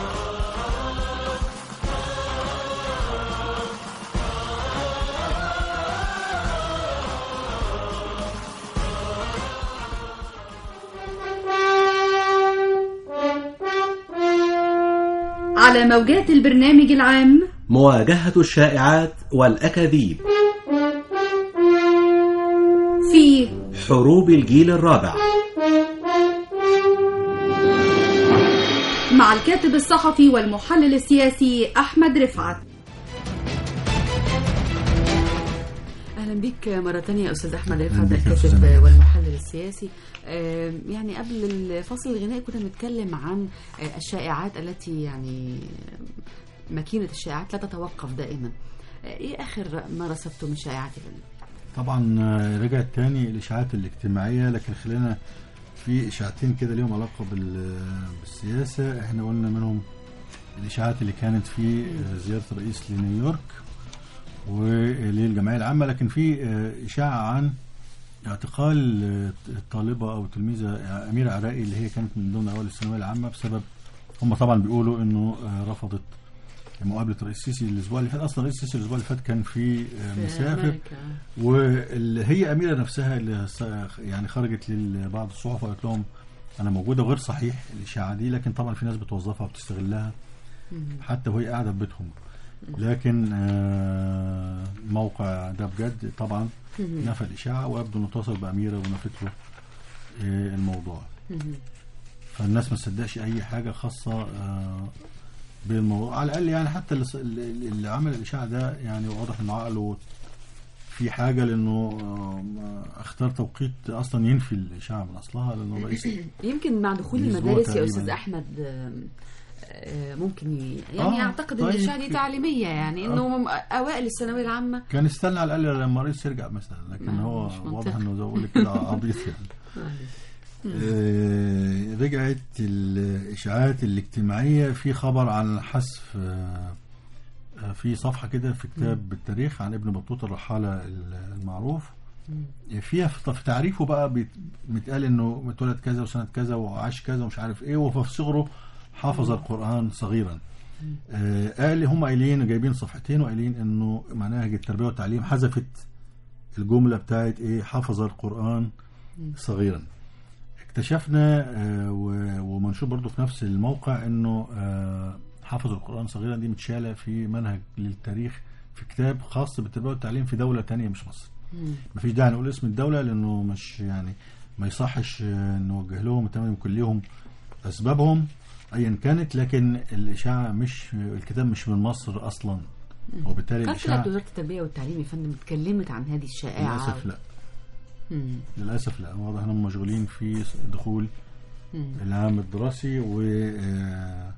على موجات البرنامج العام مواجهة الشائعات والأكاذيب في حروب الجيل الرابع مع الكاتب الصحفي والمحلل السياسي أحمد رفعت اهلا بك مره تانية يا استاذ احمد رفعت أهلا بك يا أستاذ الكاتب أمل. والمحلل السياسي آه، يعني قبل الفصل الغنائي كنا بنتكلم عن آه، الشائعات التي يعني ماكينه الشائعات لا تتوقف دائما آه، ايه اخر ما رصدته من شائعات اليوم؟ طبعا آه، رجعت تاني الاشاعات الاجتماعيه لكن خلينا في اشاعتين كده ليهم علاقه بال- بالسياسه احنا قلنا منهم الاشاعات اللي كانت في آه، زياره الرئيس لنيويورك وللجمعيه العامه لكن في آه، اشاعه عن اعتقال آه، الطالبه او تلميذه اميره عراقي اللي هي كانت من ضمن اوائل الثانويه العامه بسبب هم طبعا بيقولوا انه آه، رفضت مقابله الرئيس السيسي الاسبوع اللي فات اصلا الرئيس السيسي الاسبوع اللي فات كان في آه، في مسافر أمريكا. واللي هي اميره نفسها اللي ص- يعني خرجت لبعض الصحف وقالت لهم انا موجوده وغير صحيح الاشاعه دي لكن طبعا في ناس بتوظفها وبتستغلها مم. حتى وهي قاعده في بيتهم لكن آه، موقع ده بجد طبعا نفى الاشاعه ويبدو انه اتصل باميره ونفت له آه، الموضوع فالناس ما تصدقش اي حاجه خاصه آه، بالموضوع على الاقل يعني حتى اللي, اللي اللي عمل الاشاعه ده يعني واضح انه عقله في حاجه لانه آه، ما اختار توقيت اصلا ينفي الاشاعه من اصلها لانه رئيس يمكن مع دخول الأسبوع المدارس يا تقريباً. استاذ احمد آم، آه، ممكن ي... يعني آه، اعتقد ان طيب. الاشاعه دي تعليميه يعني انه م- اوائل الثانويه العامه كان استنى على الاقل لما الرئيس يرجع مثلا لكن ما- هو مش منطقي. واضح انه زي ما بقول لك كده عبيط يعني آه، رجعت الاشاعات الاجتماعيه في خبر عن حذف آه، آه، في صفحه كده في كتاب التاريخ عن ابن بطوطه الرحاله المعروف فيها في في تعريفه بقى بيت- متقال انه اتولد كذا وسنه كذا وعاش كذا ومش عارف ايه وفي صغره حافظ القران صغيرا آه، قال هم قايلين جايبين صفحتين وقايلين انه مناهج التربيه والتعليم حذفت الجمله بتاعت ايه حفظ القران صغيرا اكتشفنا آه، و- ومنشور برضو في نفس الموقع انه آه، حفظ القران صغيرا دي متشاله في منهج للتاريخ في كتاب خاص بالتربيه والتعليم في دوله تانية مش مصر مفيش داعي نقول اسم الدوله لانه مش يعني ما يصحش آه، نوجه لهم تمام يكون ليهم اسبابهم ايا كانت لكن الاشاعه مش الكتاب مش من مصر اصلا وبالتالي قد الاشاعه طلعت وزاره التربيه والتعليم يا فندم اتكلمت عن هذه الشائعه للاسف لا مم. للاسف لا واضح انهم مشغولين في دخول مم. العام الدراسي و آه،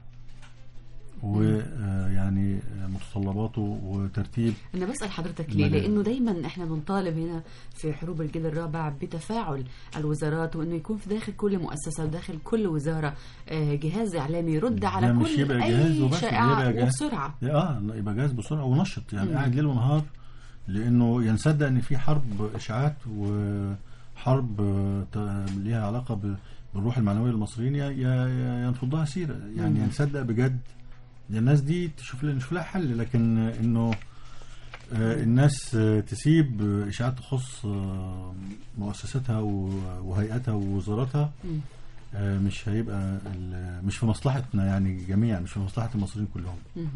و آه، يعني آه، متطلباته وترتيب انا بسال حضرتك ليه مدى- لانه دايما احنا بنطالب هنا في حروب الجيل الرابع بتفاعل الوزارات وانه يكون في داخل كل مؤسسه وداخل كل وزاره آه، جهاز اعلامي يرد ده على مش كل يبقى جهاز اي وبس، ده شائعه يبقى جهاز. وبسرعه اه يبقى جاهز بسرعه ونشط يعني مم. قاعد ليل ونهار لانه ينصدق ان في حرب اشاعات وحرب آه، ت- ليها علاقه ب- بالروح المعنويه للمصريين ي- ي- ينفضها سيره يعني مم. ينصدق بجد الناس دي تشوف لها نشوف لها حل لكن آه، انه آه، الناس آه، تسيب آه، اشاعات تخص آه، مؤسساتها و- وهيئاتها ووزاراتها مم. آه، مش هيبقى ال- مش في مصلحتنا يعني جميعا مش في مصلحه المصريين كلهم مم.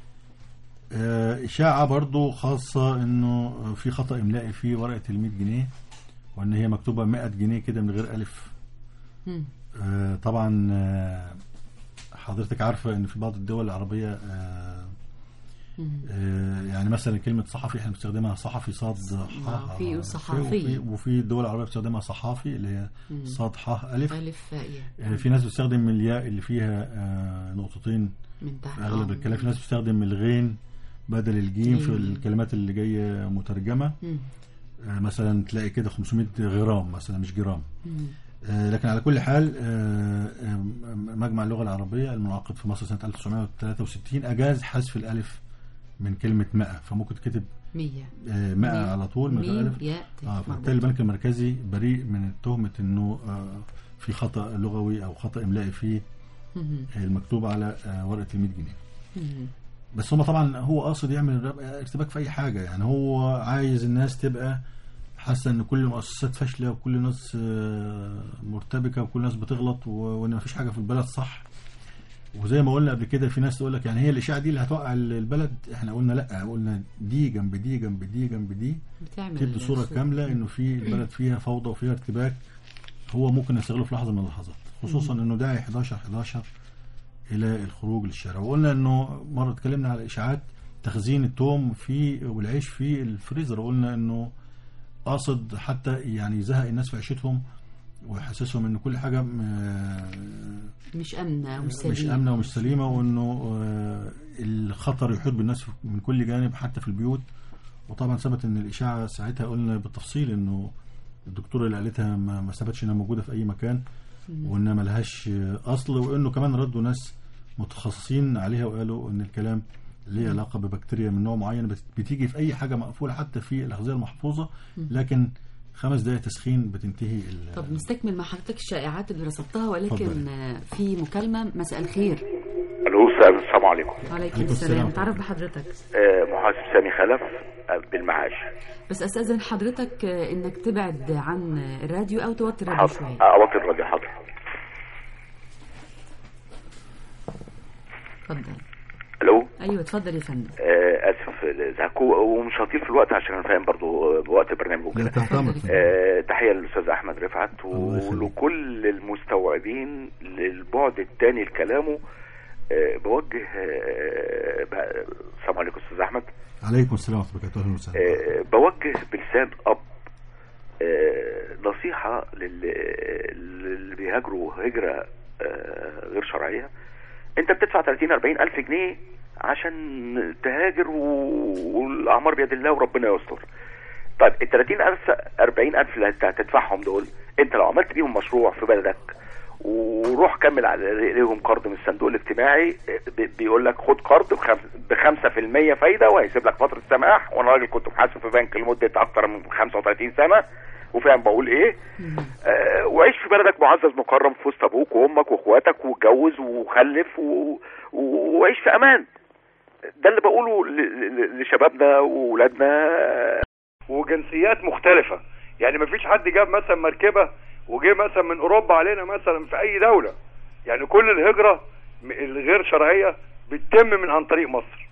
آه، إشاعة برضو خاصة إنه في خطأ إملائي في ورقة ال 100 جنيه وإن هي مكتوبة 100 جنيه كده من غير ألف مم. آه، طبعا آه، حضرتك عارفة إن في بعض الدول العربية آه، مم. آه، يعني مثلا كلمة صحفي احنا بنستخدمها صحفي صاد ح صحفي وصحفي. وفي, وفي الدول العربية بتستخدمها صحافي اللي هي مم. صاد ح ألف الف فائيه آه، في ناس بتستخدم الياء اللي فيها آه، نقطتين من تحت في اغلب آه. الكلام في ناس بتستخدم الغين بدل الجيم في مم. الكلمات اللي جايه مترجمه مم. آه، مثلا تلاقي كده 500 غرام مثلا مش جرام مم. آه، لكن على كل حال آه، آه، مجمع اللغه العربيه المنعقد في مصر سنه 1963 اجاز حذف الالف من كلمه 100 فممكن تكتب مية 100 مية. على طول من غير ميم الف ياء ت. اه مربوط. فبالتالي البنك المركزي بريء من تهمه انه آه، في خطا لغوي او خطا املائي في مم. المكتوب على آه، ورقه ال 100 جنيه مم. بس هم طبعا هو قاصد يعمل رب- ارتباك في اي حاجه يعني هو عايز الناس تبقى حاسه ان كل المؤسسات فاشله وكل الناس آه، مرتبكه وكل الناس بتغلط و- وان مفيش حاجه في البلد صح وزي ما قلنا قبل كده في ناس تقول لك يعني هي الاشاعه دي اللي هتوقع البلد احنا قلنا لا قلنا دي جنب دي جنب دي جنب دي بتعمل تدي صوره كامله انه في البلد فيها فوضى وفيها ارتباك هو ممكن يستغله في لحظه من اللحظات خصوصا انه داعي 11 11 الى الخروج للشارع وقلنا انه مره اتكلمنا على اشاعات تخزين التوم في والعيش في الفريزر وقلنا انه قاصد حتى يعني يزهق الناس في عيشتهم ويحسسهم ان كل حاجه م- مش امنه ومش سليمه مش امنه ومش سليمه وانه آه، الخطر يحيط بالناس من كل جانب حتى في البيوت وطبعا ثبت ان الاشاعه ساعتها قلنا بالتفصيل انه الدكتوره اللي قالتها ما ما ثبتش انها موجوده في اي مكان وانها ملهاش اصل وانه كمان ردوا ناس متخصصين عليها وقالوا ان الكلام ليه علاقه ببكتيريا من نوع معين بت- بتيجي في اي حاجه مقفوله حتى في الاغذيه المحفوظه لكن خمس دقائق تسخين بتنتهي ال- طب نستكمل مع حضرتك الشائعات اللي رصدتها ولكن اتفضلي. آه، في مكالمه مساء الخير الو السلام السلام عليكم وعليكم عليكم السلام السلام. تعرف بحضرتك آه، محاسب سامي خلف آه، بالمعاش بس استاذن حضرتك آه، انك تبعد عن الراديو او توطي الراديو حاضر شويه آه، اوطي الراجل حاضر اتفضل الو ايوه اتفضل يا فندم آه اسف زهكو ومش هطيل في الوقت عشان انا فاهم برضو بوقت البرنامج لا وكده تحت امرك آه تحيه للاستاذ احمد رفعت الله يخليك. ولكل المستوعبين للبعد الثاني لكلامه آه بوجه آه ب- السلام عليكم استاذ احمد عليكم السلام ورحمه الله وبركاته اهلا وسهلا آه بوجه بلسان اب آه نصيحه لل- للي بيهاجروا هجره آه غير شرعيه انت بتدفع 30 40 الف جنيه عشان تهاجر و- والاعمار بيد الله وربنا يستر طيب ال 30 الف 40 الف اللي هت- هتدفعهم دول انت لو عملت بيهم مشروع في بلدك وروح كمل عليهم قرض من الصندوق الاجتماعي بي- بيقول لك خد قرض ب 5% فايده وهيسيب لك فتره سماح وانا راجل كنت محاسب في بنك لمده اكتر من 35 سنه وفاهم بقول ايه آه وعيش في بلدك معزز مكرم في وسط ابوك وامك واخواتك واتجوز وخلف و... و- وعيش في امان ده اللي بقوله ل- ل- لشبابنا وولادنا وجنسيات مختلفة يعني مفيش حد جاب مثلا مركبة وجه مثلا من أوروبا علينا مثلا في أي دولة يعني كل الهجرة م- الغير شرعية بتتم من عن طريق مصر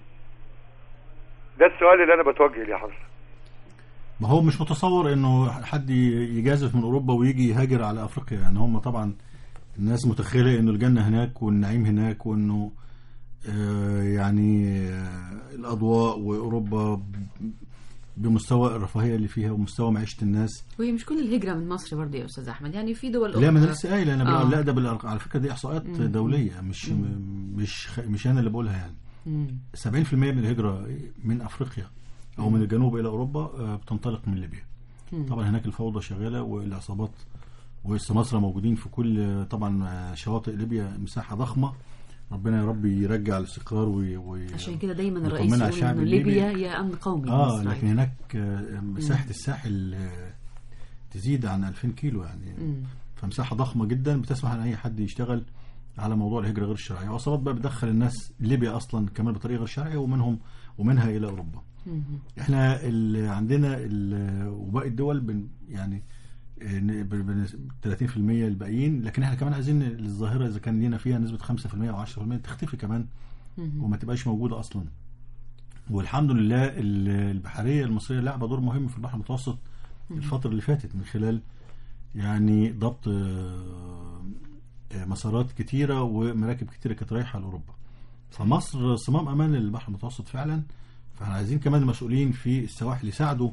ده السؤال اللي أنا بتوجه ليه حضرتك ما هو مش متصور انه حد يجازف من اوروبا ويجي يهاجر على افريقيا يعني هم طبعا الناس متخيله انه الجنه هناك والنعيم هناك وانه آه، يعني آه، الاضواء واوروبا ب- بمستوى الرفاهيه اللي فيها ومستوى معيشه الناس وهي مش كل الهجره من مصر برضه يا استاذ احمد يعني في دول لا ما انا أخرى. لسه قايل انا آه. بقول لا ده بالأرق- على فكره دي احصاءات دوليه مش مش خ- مش انا اللي بقولها يعني مم. 70% من الهجرة من أفريقيا أو من الجنوب إلى أوروبا آه، بتنطلق من ليبيا طبعا هناك الفوضى شغالة والعصابات والسماسرة موجودين في كل آه، طبعا آه، شواطئ ليبيا مساحة ضخمة ربنا يا رب يرجع الاستقرار وي وي عشان كده دايما الرئيس ويطمنا على يقول الشعب انه الليبي. ليبيا هي امن قومي اه لمصر. لكن هناك آه، مساحة الساحل آه، تزيد عن 2000 كيلو يعني مم. فمساحة ضخمة جدا بتسمح ان اي حد يشتغل على موضوع الهجرة غير الشرعية وعصابات بقى بتدخل الناس ليبيا اصلا كمان بطريقة غير شرعية ومنهم ومنها الى اوروبا مم. احنا ال- عندنا ال- وباقي الدول بن يعني آه، ن- ب- بن- 30% الباقيين لكن احنا كمان عايزين الظاهره اذا كان لينا فيها نسبه 5% او 10% تختفي كمان مم. وما تبقاش موجوده اصلا والحمد لله ال- البحريه المصريه لعبه دور مهم في البحر المتوسط الفتره اللي فاتت من خلال يعني ضبط آه، آه، مسارات كتيره ومراكب كتيره كانت رايحه لاوروبا فمصر صمام امان للبحر المتوسط فعلا فاحنا عايزين كمان المسؤولين في السواحل يساعدوا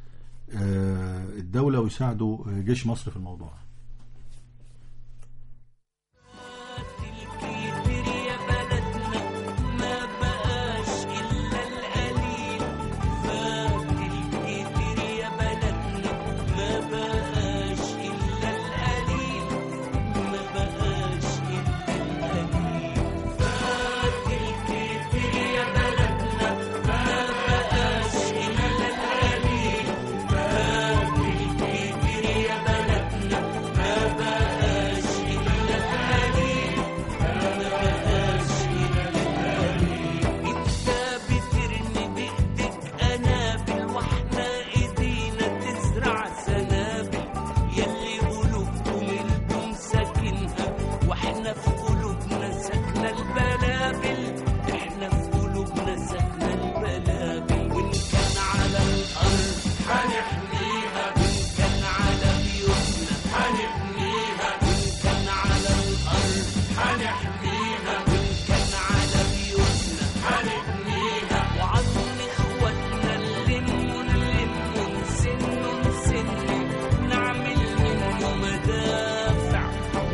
آه، الدوله ويساعدوا آه، جيش مصر في الموضوع واحنا في قلوبنا سكنة البلابل احنا في قلوبنا سكنة البلابل وان كان على الارض هنحميها وان كان على بيوتنا هنبنيها وان كان على الارض هنحميها وان كان على بيوتنا هنبنيها وعظم اخواتنا نلم نلم نسن نسن نعمل منه مدافع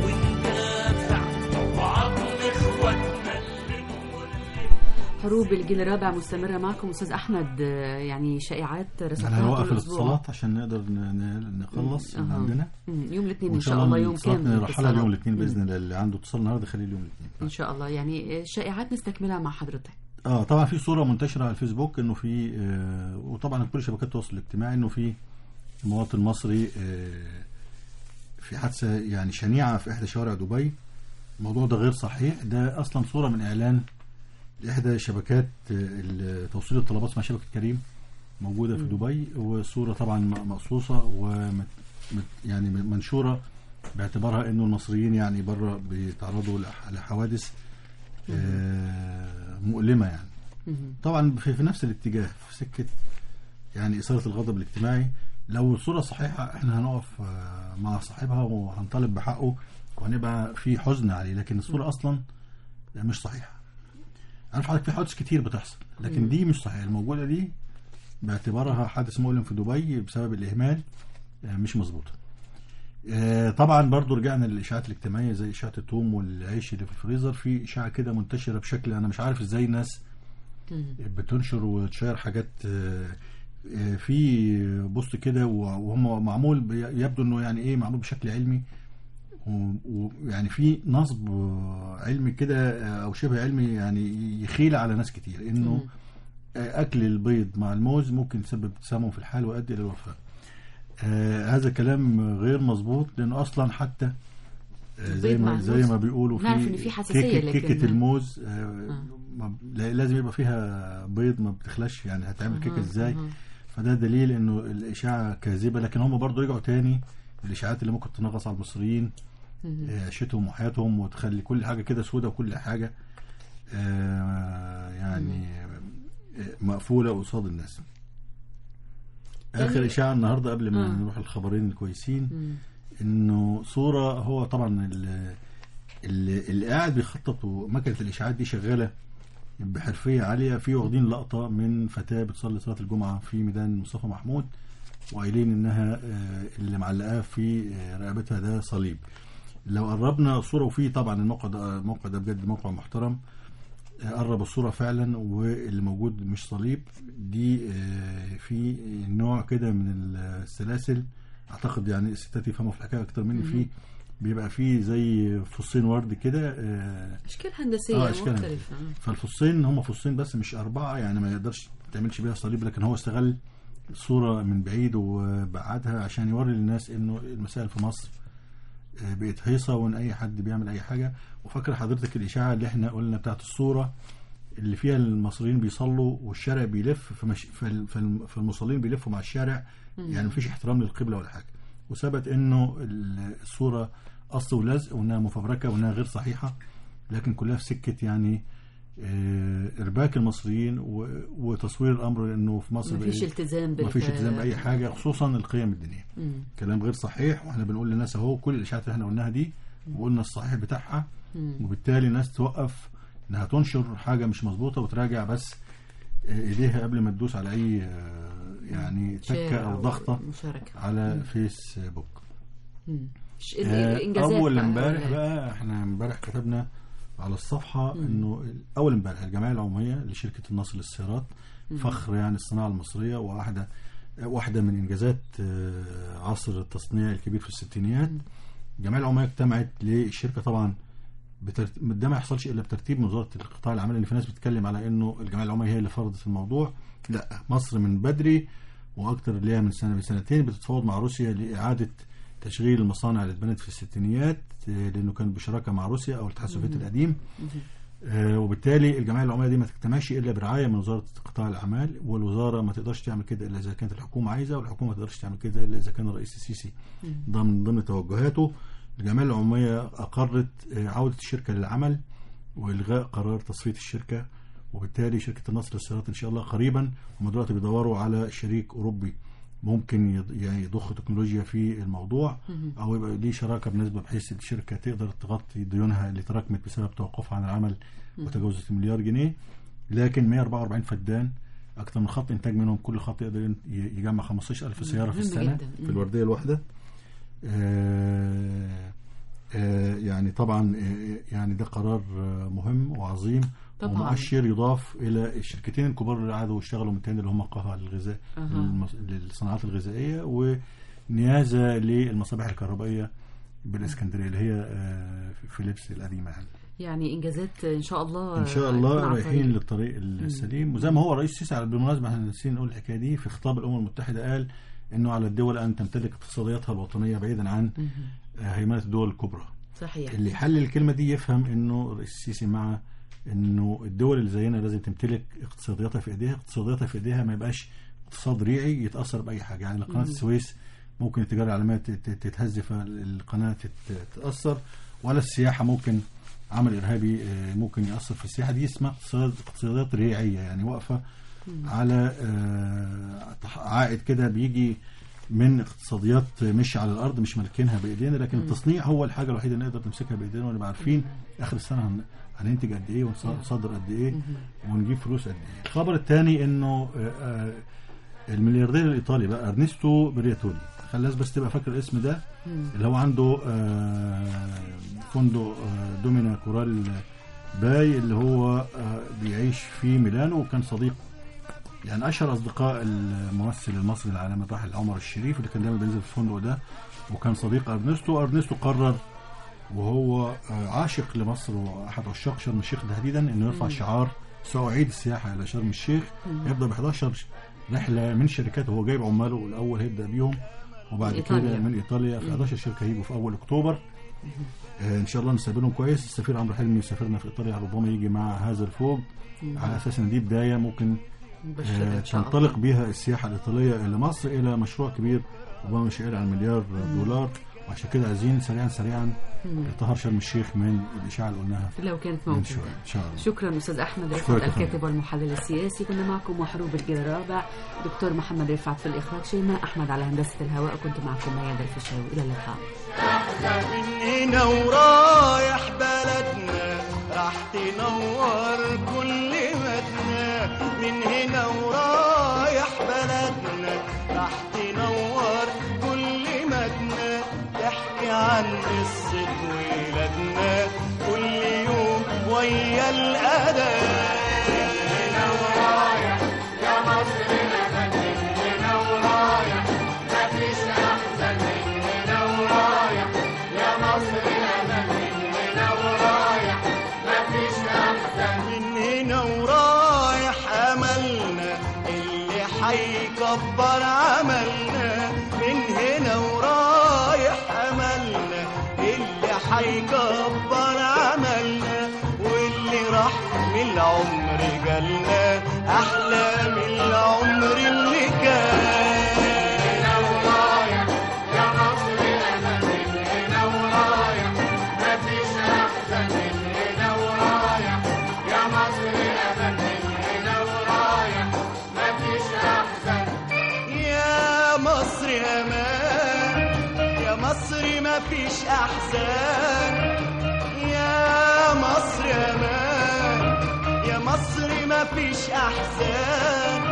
وندافع وعظم اخواتنا نلم نلم حروب الجيل الرابع مستمرة معكم أستاذ أحمد آه، يعني شائعات يعني رصدتها هنوقف طول الأسبوع. الاتصالات عشان نقدر ن- ن- نخلص اللي أها. عندنا مم، يوم الاثنين إن وان شاء الله يوم الاتصالات كامل نرحلها اتصالات. اليوم الاثنين مم. باذن الله اللي عنده اتصال النهارده خليه اليوم الاثنين إن شاء الله يعني الشائعات نستكملها مع حضرتك اه طبعا في صوره منتشره على الفيسبوك انه في آه وطبعا كل شبكات التواصل الاجتماعي انه في مواطن مصري آه في حادثه يعني شنيعه في احدى شوارع دبي الموضوع ده غير صحيح ده اصلا صوره من اعلان لاحدى شبكات آه، توصيل الطلبات اسمها شبكه كريم موجوده في دبي وصوره طبعا م- مقصوصه ومت مت- يعني منشوره باعتبارها انه المصريين يعني بره بيتعرضوا لح- لحوادث آه، مؤلمه يعني طبعا في, في نفس الاتجاه في سكه يعني اثاره الغضب الاجتماعي لو الصوره صحيحه احنا هنقف آه، مع صاحبها وهنطالب بحقه وهنبقى في حزن عليه لكن الصوره اصلا مش صحيحه عارف حضرتك في حوادث كتير بتحصل لكن دي مش صحيحه الموجوده دي باعتبارها حادث مؤلم في دبي بسبب الاهمال آه، مش مظبوطه آه، طبعا برضو رجعنا للاشاعات الاجتماعيه زي اشاعه التوم والعيش اللي في الفريزر في اشاعه كده منتشره بشكل انا مش عارف ازاي الناس بتنشر وتشير حاجات آه، آه، في بوست كده وهم معمول بي- يبدو انه يعني ايه معمول بشكل علمي و- ويعني في نصب آه، علمي كده آه، او شبه علمي يعني يخيل على ناس كتير انه آه، اكل البيض مع الموز ممكن يسبب تسمم في الحال ويؤدي الى الوفاه آه هذا كلام غير مظبوط لانه اصلا حتى آه زي البيض مع ما زي الموز. ما بيقولوا نعرف في إن في حساسية، كيكة, لكن- كيكة الموز آه ما- لا- لازم يبقى فيها بيض ما بتخلاش يعني هتعمل كيكه ازاي فده دليل انه الاشاعه كاذبه لكن هم برضو رجعوا تاني الاشاعات اللي ممكن تنغص على المصريين آه، عيشتهم وحياتهم وتخلي كل حاجه كده سودة وكل حاجه آه، يعني آه، مقفوله قصاد الناس اخر اشاعه النهارده قبل ما آه. نروح الخبرين الكويسين انه صوره هو طبعا ال- ال- اللي قاعد بيخطط ومكنه الاشاعات دي شغاله بحرفيه عاليه في واخدين لقطه من فتاه بتصلي صلاه الجمعه في ميدان مصطفى محمود وقايلين انها آه، اللي معلقاه في آه، رقبتها ده صليب لو قربنا صوره وفي طبعا الموقع ده الموقع ده بجد موقع محترم آه، قرب الصوره فعلا واللي موجود مش صليب دي آه، في نوع كده من السلاسل اعتقد يعني الستات يفهموا في الحكايه اكتر مني في بيبقى فيه زي فصين ورد كده آه، اشكال هندسيه آه، أشكال مختلفه فالفصين هم فصين بس مش أربعة يعني ما يقدرش ما تعملش بيها صليب لكن هو استغل الصورة من بعيد وبعدها عشان يوري للناس إنه المسائل في مصر آه، بقت هيصة وإن أي حد بيعمل أي حاجة وفاكر حضرتك الإشاعة اللي إحنا قلنا بتاعت الصورة اللي فيها المصريين بيصلوا والشارع بيلف فمش فال- فالم- فالمصلين بيلفوا مع الشارع يعني مفيش احترام للقبلة ولا حاجة وثبت إنه ال- الصورة قص ولزق وإنها مفبركة وإنها غير صحيحة لكن كلها في سكة يعني آه، ارباك المصريين و- وتصوير الامر انه في مصر مفيش بقى- التزام بال مفيش التزام باي حاجه خصوصا القيم الدينيه مم. كلام غير صحيح واحنا بنقول للناس اهو كل الاشاعات اللي احنا قلناها دي وقلنا الصحيح بتاعها مم. وبالتالي الناس توقف انها تنشر حاجه مش مظبوطه وتراجع بس آه، ايديها قبل ما تدوس على اي آه، يعني تكه شير او ضغطه مشاركه على فيسبوك مم. ش- آه، الانجازات اول بقى امبارح ولا- بقى احنا امبارح كتبنا على الصفحه انه اول امبارح الجمعيه العموميه لشركه النصر للسيارات فخر يعني الصناعه المصريه وواحده واحده من انجازات آه، عصر التصنيع الكبير في الستينيات الجمعيه العموميه اجتمعت للشركه طبعا بترت... ده ما يحصلش الا بترتيب من وزاره القطاع العمل اللي في ناس بتتكلم على انه الجمعيه العموميه هي اللي فرضت الموضوع لا مصر من بدري واكتر اللي هي من سنه بسنتين بتتفاوض مع روسيا لاعاده تشغيل المصانع اللي اتبنت في الستينيات آه، لانه كان بشراكه مع روسيا او الاتحاد السوفيتي القديم آه، وبالتالي الجمعيه العموميه دي ما تجتمعش الا برعايه من وزاره قطاع الاعمال والوزاره ما تقدرش تعمل كده الا اذا كانت الحكومه عايزه والحكومه ما تقدرش تعمل كده الا اذا كان الرئيس السيسي ضمن ضمن توجهاته الجمعيه العموميه اقرت آه، عوده الشركه للعمل والغاء قرار تصفيه الشركه وبالتالي شركه النصر للسيارات ان شاء الله قريبا هم دلوقتي بيدوروا على شريك اوروبي ممكن يض- يعني يضخ تكنولوجيا في الموضوع او يبقى ليه شراكه بنسبه بحيث الشركه تقدر تغطي ديونها اللي تراكمت بسبب توقفها عن العمل وتجاوزت المليار جنيه لكن 144 فدان اكثر من خط انتاج منهم كل خط يقدر ين- ي- يجمع 15000 سياره في مهم السنه جداً. في الورديه الواحده آه، آه، يعني طبعا آه، يعني ده قرار آه، مهم وعظيم طبعاً. ومؤشر يضاف الى الشركتين الكبار اللي قعدوا واشتغلوا من تاني اللي هم قهوه للغذاء أها. للمص- للصناعات الغذائيه ونيازه للمصابيح الكهربائيه بالاسكندريه اللي هي آه، في فيليبس القديمه يعني يعني انجازات ان شاء الله ان شاء الله هتكون على رايحين الطريق. للطريق السليم وزي ما هو رئيس السيسي على- بالمناسبه احنا ناسيين نقول الحكايه دي في خطاب الامم المتحده قال انه على الدول ان تمتلك اقتصادياتها الوطنيه بعيدا عن آه، هيمنه الدول الكبرى صحيح اللي يحلل الكلمه دي يفهم انه الرئيس السيسي مع انه الدول اللي زينا لازم تمتلك اقتصادياتها في ايديها اقتصادياتها في ايديها ما يبقاش اقتصاد ريعي يتاثر باي حاجه يعني قناه السويس ممكن التجاره العالميه تت- تت- تتهز فالقناه تت- تتاثر ولا السياحه ممكن عمل ارهابي آه، ممكن ياثر في السياحه دي اسمها اقتصاد اقتصادات ريعيه يعني واقفه على آه، تح- عائد كده بيجي من اقتصاديات مش على الارض مش مالكينها بايدينا لكن التصنيع هو الحاجه الوحيده اللي نقدر نمسكها بايدينا ونبقى عارفين اخر السنه هن- هننتج قد ايه ونصدر قد ايه ونجيب فلوس قد ايه الخبر الثاني انه آه، آه، الملياردير الايطالي بقى ارنستو برياتولي خلي الناس بس تبقى فاكر الاسم ده اللي هو عنده آه، فندق آه، دومينا كورال باي اللي هو آه، بيعيش في ميلانو وكان صديق يعني اشهر اصدقاء الممثل المصري العالمي الراحل عمر الشريف اللي كان دايما بينزل في الفندق ده وكان صديق ارنستو ارنستو قرر وهو آه، عاشق لمصر واحد عشاق شرم الشيخ تحديدا انه يرفع شعار سأعيد السياحه الى شرم الشيخ يبدا ب 11 رحله من شركات هو جايب عماله الاول هيبدا بيهم وبعد من كده إيطاليا. من ايطاليا في 11 شركه هيجوا في اول اكتوبر آه، ان شاء الله نستقبلهم كويس السفير عمرو حلمي سافرنا في ايطاليا ربما يجي مع هذا الفوج على اساس ان دي بدايه ممكن مبشرة آه، إن شاء الله. تنطلق بها السياحه الايطاليه الى مصر الى مشروع كبير ربما مش يقل عن مليار دولار وعشان كده عايزين سريعا سريعا طهر شرم الشيخ من الاشاعه اللي قلناها لو كانت من موجودة شويه ان شاء الله شكرا استاذ احمد شكرا رفعت يا فندم. الكاتب والمحلل السياسي كنا معكم وحروب الجيل الرابع دكتور محمد رفعت في الاخراج شيماء احمد على هندسه الهواء كنت معكم ميادة الفيشاوي الى اللقاء من هنا ورايح بلدنا راح تنور كل مدنا من هنا ورايح بلدنا راح تنور كل مدنا تحكي عن قصة ولادنا كل يوم ويا الأذان هنا ورايح يا مصر لمن هنا ورايح مفيش أحسن من هنا ورايح يا مصر لمن هنا ورايح مفيش أحسن من هنا ورايح أملنا اللي حيكبر عملنا من هنا ورايح أملنا اللي حيكبر عملنا واللي راح من العمر جالنا أحلى من العمر اللي كان هنا ورايح يا مصر أنا من هنا ورايح مفيش أحسن من هنا ورايح يا مصر أنا من هنا ورايح مفيش أحسن يا مصر أمان يا مصر مفيش أحزان يا مصر أمان يا مصر مفيش أحزان